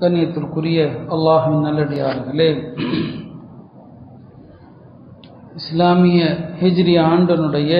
கண்ணியத்திற்குரிய அல்லாஹின் நல்லடியார்களே இஸ்லாமிய ஹிஜ்ரி ஆண்டனுடைய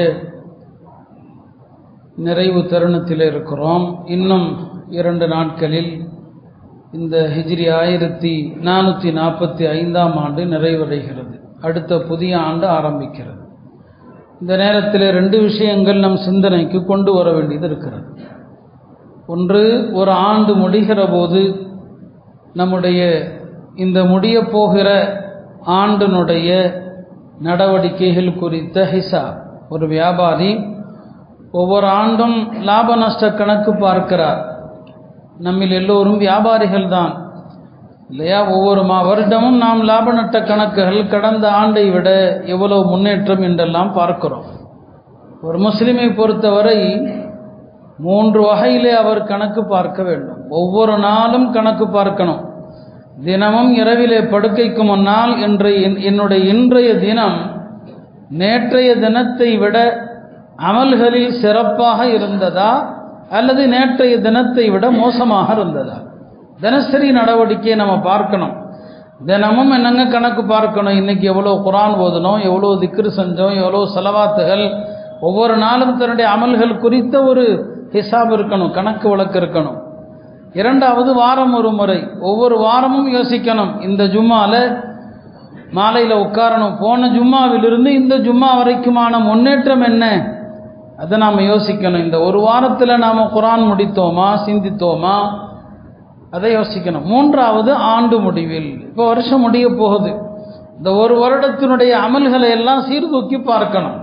நிறைவு தருணத்தில் இருக்கிறோம் இன்னும் இரண்டு நாட்களில் இந்த ஹிஜ்ரி ஆயிரத்தி நானூற்றி நாற்பத்தி ஐந்தாம் ஆண்டு நிறைவடைகிறது அடுத்த புதிய ஆண்டு ஆரம்பிக்கிறது இந்த நேரத்தில் ரெண்டு விஷயங்கள் நம் சிந்தனைக்கு கொண்டு வர வேண்டியது இருக்கிறது ஒன்று ஒரு ஆண்டு முடிகிற போது நம்முடைய இந்த முடிய போகிற ஆண்டினுடைய நடவடிக்கைகள் குறித்த ஹிசா ஒரு வியாபாரி ஒவ்வொரு ஆண்டும் லாப நஷ்ட கணக்கு பார்க்கிறார் நம்மில் எல்லோரும் வியாபாரிகள் தான் இல்லையா ஒவ்வொரு மா வருடமும் நாம் லாப நட்ட கணக்குகள் கடந்த ஆண்டை விட எவ்வளவு முன்னேற்றம் என்றெல்லாம் பார்க்கிறோம் ஒரு முஸ்லிமை பொறுத்தவரை மூன்று வகையிலே அவர் கணக்கு பார்க்க வேண்டும் ஒவ்வொரு நாளும் கணக்கு பார்க்கணும் தினமும் இரவிலே படுக்கைக்கு முன்னால் இன்றைய என்னுடைய இன்றைய தினம் நேற்றைய தினத்தை விட அமல்களில் சிறப்பாக இருந்ததா அல்லது நேற்றைய தினத்தை விட மோசமாக இருந்ததா தினசரி நடவடிக்கையை நம்ம பார்க்கணும் தினமும் என்னங்க கணக்கு பார்க்கணும் இன்னைக்கு எவ்வளோ குரான் ஓதணும் எவ்வளோ திக்ரு செஞ்சோம் எவ்வளோ செலவாத்துகள் ஒவ்வொரு நாளும் தன்னுடைய அமல்கள் குறித்த ஒரு ஹிசாப் இருக்கணும் கணக்கு வழக்கு இருக்கணும் இரண்டாவது வாரம் ஒரு முறை ஒவ்வொரு வாரமும் யோசிக்கணும் இந்த ஜும்மாவில் மாலையில் உட்காரணும் போன ஜும்மாவிலிருந்து இந்த ஜும்மா வரைக்குமான முன்னேற்றம் என்ன அதை நாம் யோசிக்கணும் இந்த ஒரு வாரத்தில் நாம் குரான் முடித்தோமா சிந்தித்தோமா அதை யோசிக்கணும் மூன்றாவது ஆண்டு முடிவில் இப்போ வருஷம் முடிய போகுது இந்த ஒரு வருடத்தினுடைய அமல்களை எல்லாம் சீர்தூக்கி பார்க்கணும்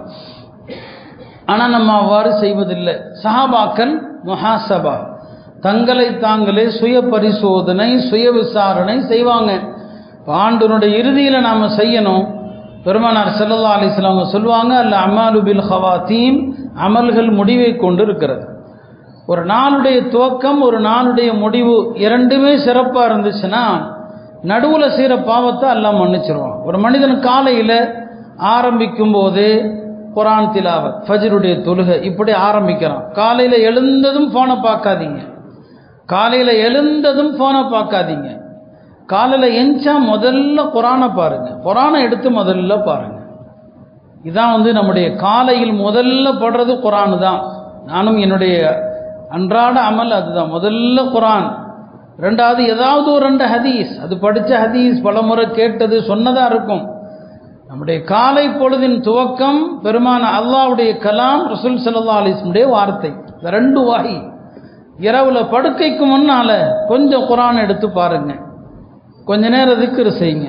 ஆனால் நம்ம அவ்வாறு செய்வதில்லை சஹாபாக்கள் முஹாசபா தங்களை தாங்களே சுய பரிசோதனை சுய விசாரணை செய்வாங்க ஆண்டினுடைய இறுதியில் நாம் செய்யணும் பெருமானார் செல்லல்லா அலிஸ்லாம் அவங்க சொல்லுவாங்க அல்ல அமாலு பில் ஹவாத்தீம் அமல்கள் முடிவை கொண்டு இருக்கிறது ஒரு நாளுடைய துவக்கம் ஒரு நாளுடைய முடிவு இரண்டுமே சிறப்பாக இருந்துச்சுன்னா நடுவில் செய்கிற பாவத்தை எல்லாம் மன்னிச்சிருவான் ஒரு மனிதன் காலையில் ஆரம்பிக்கும் போது குரான் திலாவத் ஃபஜருடைய தொழுகை இப்படி ஆரம்பிக்கிறான் காலையில் எழுந்ததும் ஃபோனை பார்க்காதீங்க காலையில் எழுந்ததும் ஃபோனை பார்க்காதீங்க காலையில் எஞ்சா முதல்ல குரானை பாருங்கள் குரானை எடுத்து முதல்ல பாருங்கள் இதான் வந்து நம்முடைய காலையில் முதல்ல படுறது குரானு தான் நானும் என்னுடைய அன்றாட அமல் அதுதான் முதல்ல குரான் ரெண்டாவது ஏதாவது ஒரு ரெண்டு ஹதீஸ் அது படித்த ஹதீஸ் பலமுறை கேட்டது சொன்னதாக இருக்கும் நம்முடைய காலை பொழுதின் துவக்கம் பெருமான அல்லாவுடைய கலாம் ரசூல் சல்லா அலிஸ்முடைய வார்த்தை இந்த ரெண்டு வகை இரவுல படுக்கைக்கு முன்னால கொஞ்சம் குரான் எடுத்து பாருங்க கொஞ்ச நேரம் திக்ரு செய்யுங்க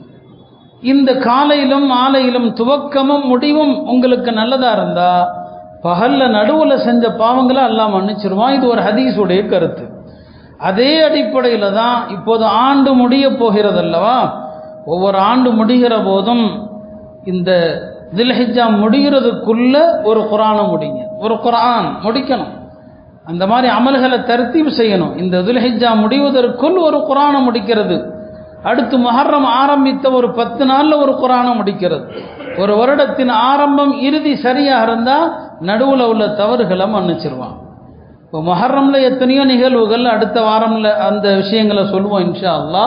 இந்த காலையிலும் மாலையிலும் துவக்கமும் முடிவும் உங்களுக்கு நல்லதா இருந்தா பகல்ல நடுவுல செஞ்ச பாவங்களை எல்லாம் மன்னிச்சிருவான் இது ஒரு ஹதீஸுடைய கருத்து அதே அடிப்படையில் தான் இப்போது ஆண்டு முடிய போகிறது அல்லவா ஒவ்வொரு ஆண்டு முடிகிற போதும் இந்த தில்ஹிஜா முடிகிறதுக்குள்ள ஒரு குரானை முடிங்க ஒரு குரான் முடிக்கணும் அந்த மாதிரி அமல்களை தர்த்தீப் செய்யணும் இந்த துல்ஹிஜா முடிவதற்குள் ஒரு குரானை முடிக்கிறது அடுத்து மஹர்ரம் ஆரம்பித்த ஒரு பத்து நாளில் ஒரு குரானை முடிக்கிறது ஒரு வருடத்தின் ஆரம்பம் இறுதி சரியாக இருந்தால் நடுவில் உள்ள தவறுகளை மன்னிச்சிருவான் இப்போ மஹர்ரமில் எத்தனையோ நிகழ்வுகள் அடுத்த வாரமில் அந்த விஷயங்களை சொல்லுவோம் இன்ஷா அல்லா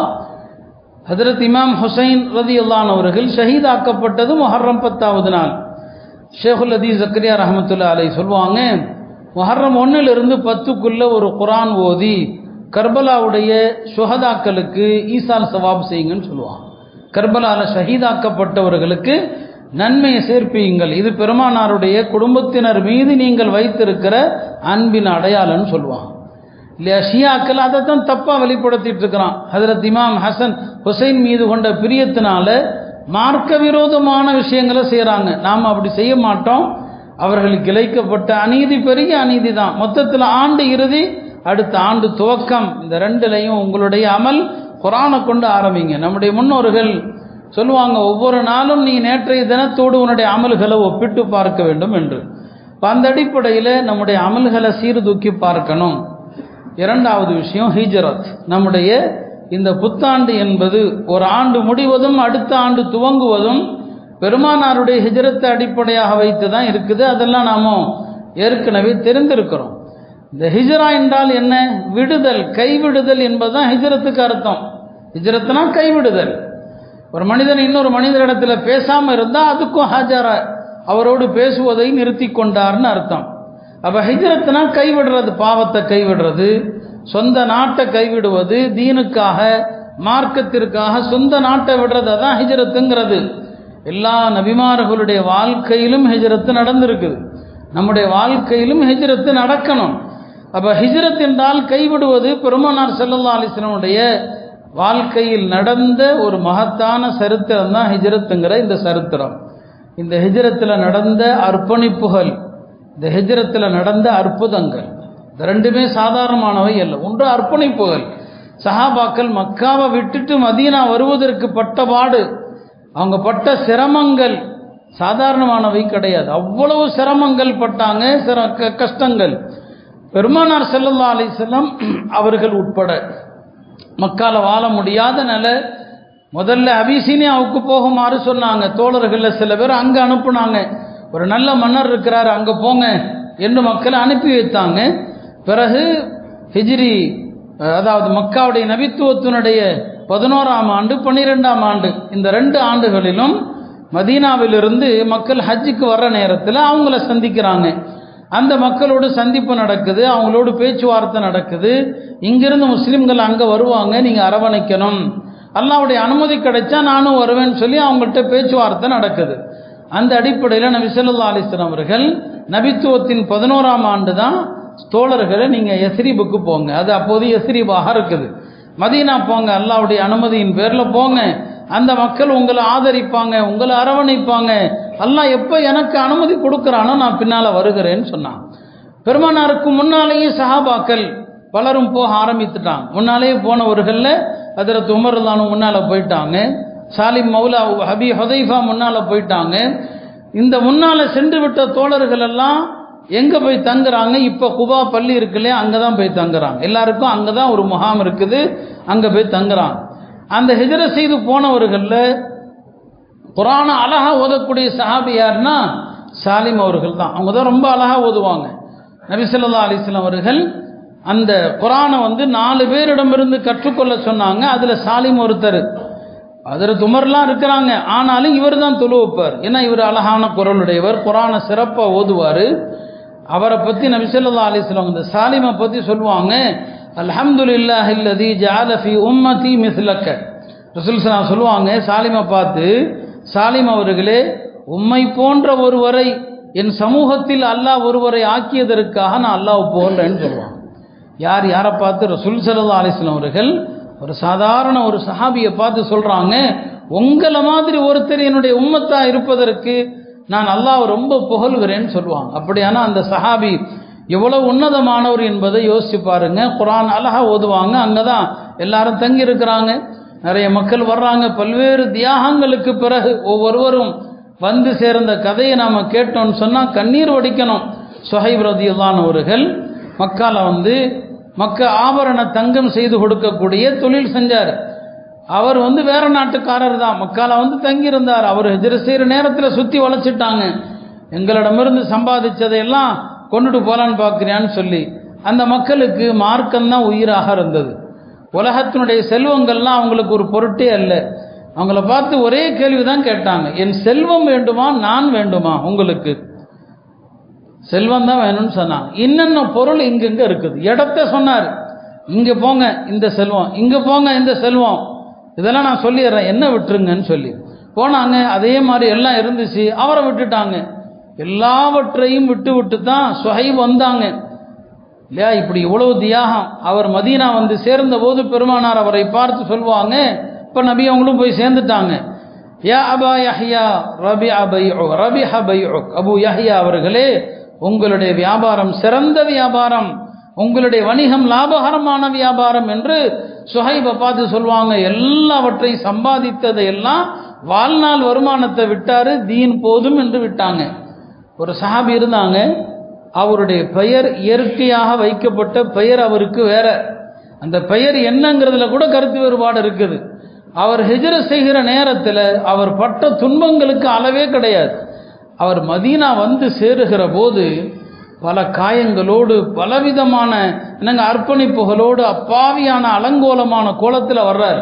ஹதரத் இமாம் ஹுசைன் ரதி அல்லான் அவர்கள் ஷஹீதாக்கப்பட்டது மொஹர்ரம் பத்தாவது நாள் ஷேகுல் அதி ஜக்கரியா ரஹமத்துல்லா அலை சொல்லுவாங்க மொஹர்ரம் ஒன்றிலிருந்து பத்துக்குள்ள ஒரு குரான் ஓதி கர்பலாவுடைய சுஹதாக்களுக்கு ஈசால் சவாப் செய்யுங்கன்னு சொல்லுவாங்க கர்பலாவில் ஷஹீதாக்கப்பட்டவர்களுக்கு நன்மையை சேர்ப்பியுங்கள் இது பெருமானாருடைய குடும்பத்தினர் மீது நீங்கள் வைத்திருக்கிற அன்பின் அடையாளம்னு சொல்லுவாங்க இல்லையா ஷியாக்கள் அதை தான் தப்பாக வெளிப்படுத்திட்டு இருக்கிறான் ஹதரத் இமாம் ஹசன் ஹுசைன் மீது கொண்ட பிரியத்தினால மார்க்க விரோதமான விஷயங்களை செய்கிறாங்க நாம் அப்படி செய்ய மாட்டோம் அவர்களுக்கு இழைக்கப்பட்ட அநீதி பெரிய அநீதி தான் மொத்தத்தில் ஆண்டு இறுதி அடுத்த ஆண்டு துவக்கம் இந்த ரெண்டுலையும் உங்களுடைய அமல் குரானை கொண்டு ஆரம்பிங்க நம்முடைய முன்னோர்கள் சொல்லுவாங்க ஒவ்வொரு நாளும் நீ நேற்றைய தினத்தோடு உன்னுடைய அமல்களை ஒப்பிட்டு பார்க்க வேண்டும் என்று அந்த அடிப்படையில் நம்முடைய அமல்களை சீர்தூக்கி பார்க்கணும் இரண்டாவது விஷயம் ஹிஜரத் நம்முடைய இந்த புத்தாண்டு என்பது ஒரு ஆண்டு முடிவதும் அடுத்த ஆண்டு துவங்குவதும் பெருமானாருடைய ஹிஜரத்தை அடிப்படையாக வைத்து தான் இருக்குது அதெல்லாம் நாம் ஏற்கனவே தெரிந்திருக்கிறோம் இந்த ஹிஜ்ரா என்றால் என்ன விடுதல் கைவிடுதல் என்பதுதான் ஹிஜ்ரத்துக்கு அர்த்தம் ஹிஜ்ரத்னா கைவிடுதல் ஒரு மனிதன் இன்னொரு மனிதரிடத்துல பேசாம இருந்தா அதுக்கும் ஹாஜரா அவரோடு பேசுவதை நிறுத்தி கொண்டார்னு அர்த்தம் அப்ப ஹிஜ்ரத்னா கைவிடுறது பாவத்தை கைவிடுறது சொந்த நாட்டை கைவிடுவது தீனுக்காக மார்க்கத்திற்காக சொந்த நாட்டை விடுறது அதான் ஹிஜ்ரத்துங்கிறது எல்லா நபிமார்களுடைய வாழ்க்கையிலும் ஹிஜ்ரத்து நடந்திருக்குது நம்முடைய வாழ்க்கையிலும் ஹிஜ்ரத்து நடக்கணும் அப்ப ஹிஜ்ரத் என்றால் கைவிடுவது பெருமானார் செல்லல்லா அலிஸ்லமுடைய வாழ்க்கையில் நடந்த ஒரு மகத்தான சரித்திரம் தான் ஹிஜ்ரத்துங்கிற இந்த சரித்திரம் இந்த ஹிஜ்ரத்தில் நடந்த அர்ப்பணிப்புகள் இந்த ஹிஜ்ரத்தில் நடந்த அற்புதங்கள் இந்த ரெண்டுமே சாதாரணமானவை அல்ல ஒன்று அர்ப்பணிப்புகள் சஹாபாக்கள் மக்காவை விட்டுட்டு மதீனா வருவதற்கு பட்ட பாடு அவங்க பட்ட சிரமங்கள் சாதாரணமானவை கிடையாது அவ்வளவு சிரமங்கள் பட்டாங்க சிர க- கஷ்டங்கள் பெருமானார் ஸல்லல்லாஹு அலைஹி வஸல்லம் அவர்கள் உட்பட மக்கால வாழ முடியாத நிலை முதல்ல அபிசீனியாவுக்கு போகுமாறு சொன்னாங்க தோழர்கள்ல சில பேர் அங்க அனுப்புனாங்க ஒரு நல்ல மன்னர் இருக்கிறாரு அங்க போங்க என்று மக்களை அனுப்பி வைத்தாங்க பிறகு ஹிஜ்ரி அஹ், அதாவது மக்காவுடைய நபித்துவத்தினுடைய பதினோராம் ஆண்டு பன்னிரெண்டாம் ஆண்டு இந்த ரெண்டு ஆண்டுகளிலும் மதீனாவிலிருந்து மக்கள் ஹஜ்ஜுக்கு வர்ற நேரத்தில் அவங்கள சந்திக்கிறாங்க அந்த மக்களோடு சந்திப்பு நடக்குது அவங்களோடு பேச்சுவார்த்தை நடக்குது இங்கிருந்து முஸ்லிம்கள் அங்கே வருவாங்க நீங்கள் அரவணைக்கணும் அல்லாவுடைய அனுமதி கிடைச்சா நானும் வருவேன்னு சொல்லி அவங்கள்ட்ட பேச்சுவார்த்தை நடக்குது அந்த அடிப்படையில் நபி ஸல்லல்லாஹு அலைஹி வஸல்லம் அவர்கள் நபித்துவத்தின் பதினோராம் ஆண்டு தான் தோழர்களை நீங்கள் எஸ்ரீபுக்கு போங்க அது அப்போது எஸ்ரீபாக இருக்குது மதீனா போங்க அல்லாவுடைய அனுமதியின் பேரில் போங்க அந்த மக்கள் உங்களை ஆதரிப்பாங்க உங்களை அரவணைப்பாங்க அல்லாஹ் எப்போ எனக்கு அனுமதி கொடுக்குறானோ நான் பின்னால் வருகிறேன்னு சொன்னான் பெருமானாருக்கு முன்னாலேயே சஹாபாக்கள் பலரும் போக ஆரம்பித்துட்டாங்க முன்னாலேயே போனவர்களில் அதிரத்து உமர்லானும் முன்னால் போயிட்டாங்க சாலிம் மௌலா ஹபி ஹுதைஃபா முன்னால் போயிட்டாங்க இந்த முன்னால் சென்று விட்ட தோழர்கள் எல்லாம் எங்கே போய் தங்குறாங்க இப்போ குபா பள்ளி இருக்குல்ல அங்கே தான் போய் தங்குறாங்க எல்லாருக்கும் அங்கே தான் ஒரு முகாம் இருக்குது அங்கே போய் தங்குறாங்க அந்த ஹிஜர செய்து போனவர்களில் குரானை அழகா ஓதக்கூடிய சஹாபி யாருன்னா சாலிம் அவர்கள் தான் அவங்க தான் ரொம்ப அழகா ஓதுவாங்க நபி ஸல்லல்லாஹு அலைஹி வஸல்லம் அவர்கள் அந்த குரானை வந்து நாலு பேரிடமிருந்து கற்றுக்கொள்ள சொன்னாங்க அதில் சாலிம் ஒருத்தர் அதில் துமர்லாம் இருக்கிறாங்க ஆனாலும் இவர் தான் தொழு வைப்பார் ஏன்னா இவர் அழகான குரலுடையவர் குரானை சிறப்பாக ஓதுவார் அவரை பற்றி நபி ஸல்லல்லாஹு அலைஹி வஸல்லம் இந்த சாலிமை பற்றி சொல்லுவாங்க அல்ஹம்துலில்லாஹி அல்லதி ஜஅல ஃபீ உம்மதி மிஸ்லக்க ரசூல் ஸல்லல்லாஹு சொல்லுவாங்க சாலிமை பார்த்து சாலிம் அவர்களே உம்மை போன்ற ஒருவரை என் சமூகத்தில் அல்லாஹ் ஒருவரை ஆக்கியதற்காக நான் அல்லாஹ் போன்றேன்னு சொல்லுவாங்க யார் யாரை பார்த்து ரசூல் ஸல்லல்லாஹு அலைஹி வஸல்லம் அவர்கள் ஒரு சாதாரண ஒரு சஹாபியை பார்த்து சொல்றாங்க உங்களை மாதிரி ஒருத்தர் என்னுடைய உம்மத்தா இருப்பதற்கு நான் அல்லாஹ் ரொம்ப புகழ்கிறேன்னு சொல்லுவாங்க அப்படியானா அந்த சஹாபி எவ்வளவு உன்னதமானவர் என்பதை யோசிச்சு பாருங்க குரான் அழகா ஓதுவாங்க அங்கதான் எல்லாரும் தங்கி இருக்கிறாங்க நிறைய மக்கள் வர்றாங்க பல்வேறு தியாகங்களுக்கு பிறகு ஒவ்வொருவரும் வந்து சேர்ந்த கதையை நாம கேட்டோம்னு சொன்னா கண்ணீர் வடிக்கணும் சுஹைப் ரதியுல்லான் அவர்கள் மக்கால வந்து மக்க ஆபரண தங்கம் செய்து கொடுக்கக்கூடிய தொழில் செஞ்சார் அவர் வந்து வேற நாட்டுக்காரர் தான் மக்கால வந்து தங்கியிருந்தார் அவர் ஹிஜ்ர செய்கிற நேரத்தில் சுற்றி வளைச்சிட்டாங்க எங்களிடமிருந்து சம்பாதிச்சதையெல்லாம் கொண்டுட்டு போலான்னு பார்க்குறியான்னு சொல்லி அந்த மக்களுக்கு மார்க்கம்தான் உயிராக இருந்தது உலகத்தினுடைய செல்வங்கள்லாம் அவங்களுக்கு ஒரு பொருட்டே அல்ல அவங்கள பார்த்து ஒரே கேள்வி தான் கேட்டாங்க என் செல்வம் வேண்டுமா நான் வேண்டுமா உங்களுக்கு செல்வம் தான் வேணும்னு சொன்னாங்க இன்னென்ன பொருள் இங்கங்க இருக்குது இடத்த சொன்னார் இங்க போங்க இந்த செல்வம் இங்க போங்க இந்த செல்வம் இதெல்லாம் நான் சொல்லிடுறேன் என்ன விட்டுருங்கன்னு சொல்லி போனாங்க அதே மாதிரி எல்லாம் இருந்துச்சு அவரை விட்டுட்டாங்க எல்லாவற்றையும் விட்டு விட்டு தான் சுஹைப் வந்தாங்க இல்லையா இப்படி இவ்வளவு தியாகம் அவர் மதீனா வந்து சேர்ந்த போது பெருமானார் அவரை பார்த்து சொல்லுவாங்க இப்போ நபி அவங்களும் போய் சேர்ந்துட்டாங்க யா அபா யஹ்யா ரபி அபை ரபி ஹபை அபு யஹ்யா அவர்களே உங்களுடைய வியாபாரம் சிறந்த வியாபாரம் உங்களுடைய வணிகம் லாபகரமான வியாபாரம் என்று சுஹைபை பார்த்து சொல்லுவாங்க எல்லாவற்றையும் சம்பாதித்ததை எல்லாம் வாழ்நாள் வருமானத்தை விட்டாரு தீன் போதும் என்று விட்டாங்க ஒரு சஹாபி இருந்தாங்க அவருடைய பெயர் இயற்கையாக வைக்கப்பட்ட பெயர் அவருக்கு வேற அந்த பெயர் என்னங்கிறதுல கூட கருத்து வேறுபாடு இருக்குது அவர் ஹிஜ்ர செய்கிற நேரத்தில் அவர் பட்ட துன்பங்களுக்கு அளவே கிடையாது அவர் மதீனா வந்து சேருகிற போது பல காயங்களோடு பலவிதமான என்னங்க அர்ப்பணிப்புகளோடு அப்பாவியான அலங்கோலமான கோலத்தில் வர்றார்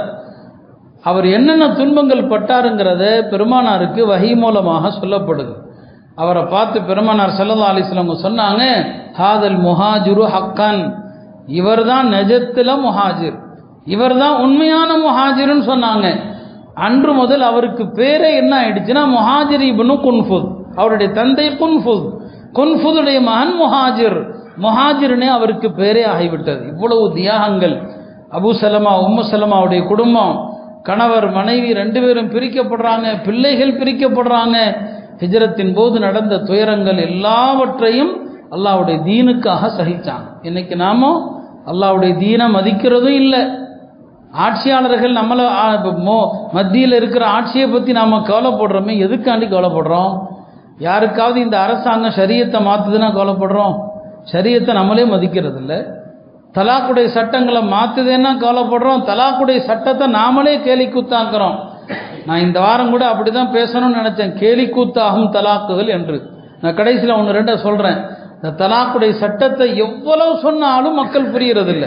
அவர் என்னென்ன துன்பங்கள் பட்டாருங்கிறத பெருமானாருக்கு வகை மூலமாக சொல்லப்படுது அவரை பார்த்து பெருமானார் சல்லா அலிஸ்லவங்க சொன்னாங்க ஹாதல் முஹாஜிரு ஹக்கன் இவர் தான் நெஜத்தில் முஹாஜிர் இவர் தான் உண்மையான முஹாஜிர்னு சொன்னாங்க அன்று முதல் அவருக்கு பேரே என்ன ஆயிடுச்சுன்னா முஹாஜிர் இப்னு குன்ஃபுத் அவருடைய தந்தை குன்ஃபுத் குன்ஃபுதுடைய மகன் முஹாஜிர் முஹாஜிர்னே அவருக்கு பேரே ஆகிவிட்டது இவ்வளவு தியாகங்கள் அபு சலமா உம்மு சலமாவுடைய குடும்பம் கணவர் மனைவி ரெண்டு பேரும் பிரிக்கப்படுறாங்க பிள்ளைகள் பிரிக்கப்படுறாங்க ஹிஜரத்தின் போது நடந்த துயரங்கள் எல்லாவற்றையும் அல்லாவுடைய தீனுக்காக சகிச்சாங்க இன்னைக்கு நாம அல்லாவுடைய தீனை மதிக்கிறதும் இல்லை ஆட்சியாளர்கள் நம்மளை மோ மத்தியில் இருக்கிற ஆட்சியை பற்றி நாம் கவலைப்படுறோமே எதுக்காண்டி கவலைப்படுறோம் யாருக்காவது இந்த அரசாங்கம் சரியத்தை மாற்றுதுன்னா கவலைப்படுறோம் சரியத்தை நம்மளே மதிக்கிறது இல்லை தலாக்குடைய சட்டங்களை மாற்றுதுன்னா கவலைப்படுறோம் தலாக்குடைய சட்டத்தை நாமளே கேலி கூத்தாக்குறோம் நான் இந்த வாரம் கூட அப்படி தான் பேசணும்னு நினச்சேன் கேலி கூத்தாகும் தலாக்குகள் என்று நான் கடைசியில் ஒன்று ரெண்டை சொல்கிறேன் இந்த தலாக்குடைய சட்டத்தை எவ்வளவு சொன்னாலும் மக்கள் புரியறதில்லை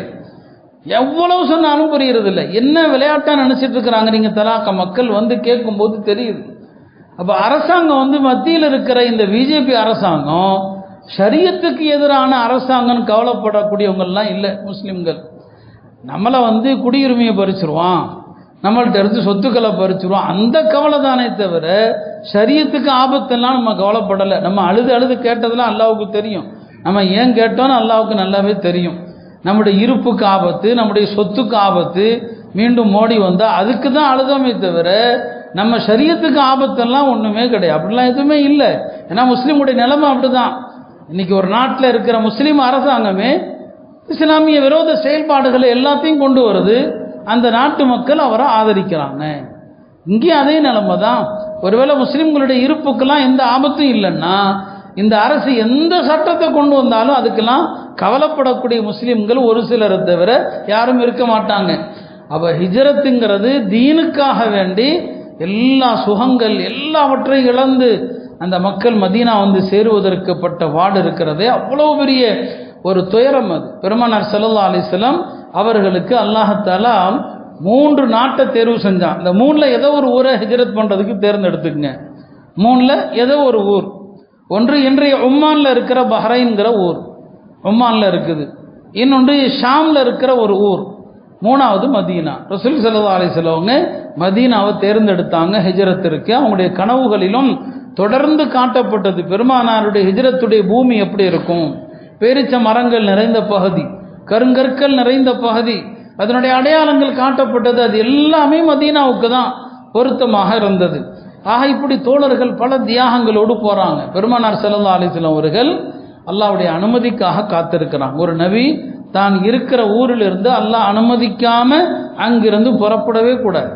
எவ்வளவு சொன்னாலும் புரியறதில்லை என்ன விளையாட்டாக நினச்சிட்டு இருக்கிறாங்க நீங்கள் தலாக்க மக்கள் வந்து கேட்கும்போது தெரியுது அப்போ அரசாங்கம் வந்து மத்தியில் இருக்கிற இந்த பிஜேபி அரசாங்கம் ஷரியத்துக்கு எதிரான அரசாங்கம் கவலைப்படக்கூடியவங்கெல்லாம் இல்லை முஸ்லீம்கள் நம்மளை வந்து குடியுரிமையை பறிச்சிருவான் நம்மள்ட்ட இருந்து சொத்துக்களை பறிச்சிருவோம் அந்த கவலை தானே தவிர சரியத்துக்கு ஆபத்தெல்லாம் நம்ம கவலைப்படலை நம்ம அழுது அழுது கேட்டதெல்லாம் அல்லாவுக்கு தெரியும் நம்ம ஏன் கேட்டோன்னு அல்லாவுக்கு நல்லாவே தெரியும் நம்முடைய இருப்புக்கு ஆபத்து நம்முடைய சொத்துக்கு ஆபத்து மீண்டும் மோடி வந்தால் அதுக்கு தான் அழுதமே தவிர நம்ம சரியத்துக்கு ஆபத்தெல்லாம் ஒன்றுமே கிடையாது அப்படிலாம் எதுவுமே இல்லை ஏன்னா முஸ்லீமுடைய நிலைமை அப்படிதான் இன்னைக்கு ஒரு நாட்டில் இருக்கிற முஸ்லீம் அரசாங்கமே இஸ்லாமிய விரோத செயல்பாடுகளை எல்லாத்தையும் கொண்டு வருது அந்த நாட்டு மக்கள் அவரை ஆதரிக்கிறாங்க இங்கேயும் அதே நிலைமை தான் ஒருவேளை முஸ்லீம்களுடைய இருப்புக்கெல்லாம் எந்த ஆபத்தும் இல்லைன்னா இந்த அரசு எந்த சட்டத்தை கொண்டு வந்தாலும் அதுக்கெல்லாம் கவலைப்படக்கூடிய முஸ்லீம்கள் ஒரு சிலரை தவிர யாரும் இருக்க மாட்டாங்க அப்போ ஹிஜரத்துங்கிறது தீனுக்காக வேண்டி எல்லா சுகங்கள் எல்லாவற்றையும் இழந்து அந்த மக்கள் மதீனா வந்து சேருவதற்கு பட்ட வாடு இருக்கிறதே அவ்வளோ பெரிய ஒரு துயரம் அது பெருமானார் சல்லா அலிஸ்லாம் அவர்களுக்கு அல்லாஹாலா மூன்று நாட்டை தேர்வு செஞ்சான் இந்த மூணில் ஏதோ ஒரு ஊரை ஹிஜரத் பண்ணுறதுக்கு தேர்ந்தெடுத்துக்குங்க மூணில் ஏதோ ஒரு ஊர் ஒன்று இன்றைய உம்மானில் இருக்கிற பஹ்ரைன்கிற ஊர் உம்மானில் இருக்குது இன்னொன்று ஷாமில் இருக்கிற ஒரு ஊர் மூணாவது மதீனா ரசூல் சல்லா அலிஸ்லவங்க மதீனாவை தேர்ந்தெடுத்தாங்க ஹிஜரத்திற்கு அவங்களுடைய கனவுகளிலும் தொடர்ந்து காட்டப்பட்டது பெருமானாருடைய ஹிஜரத்துடைய பூமி எப்படி இருக்கும் பேரிச்ச மரங்கள் நிறைந்த பகுதி கருங்கற்கள் நிறைந்த பகுதி அதனுடைய அடையாளங்கள் காட்டப்பட்டது அது எல்லாமே மதீனாவுக்கு தான் பொருத்தமாக இருந்தது ஆக இப்படி தோழர்கள் பல தியாகங்களோடு போகிறாங்க பெருமானார் செல்லல்லா அலிஸ்லாம் அவர்கள் அல்லாவுடைய அனுமதிக்காக காத்திருக்கிறாங்க ஒரு நபி தான் இருக்கிற ஊரில் இருந்து அல்லாஹ் அனுமதிக்காம அங்கிருந்து புறப்படவே கூடாது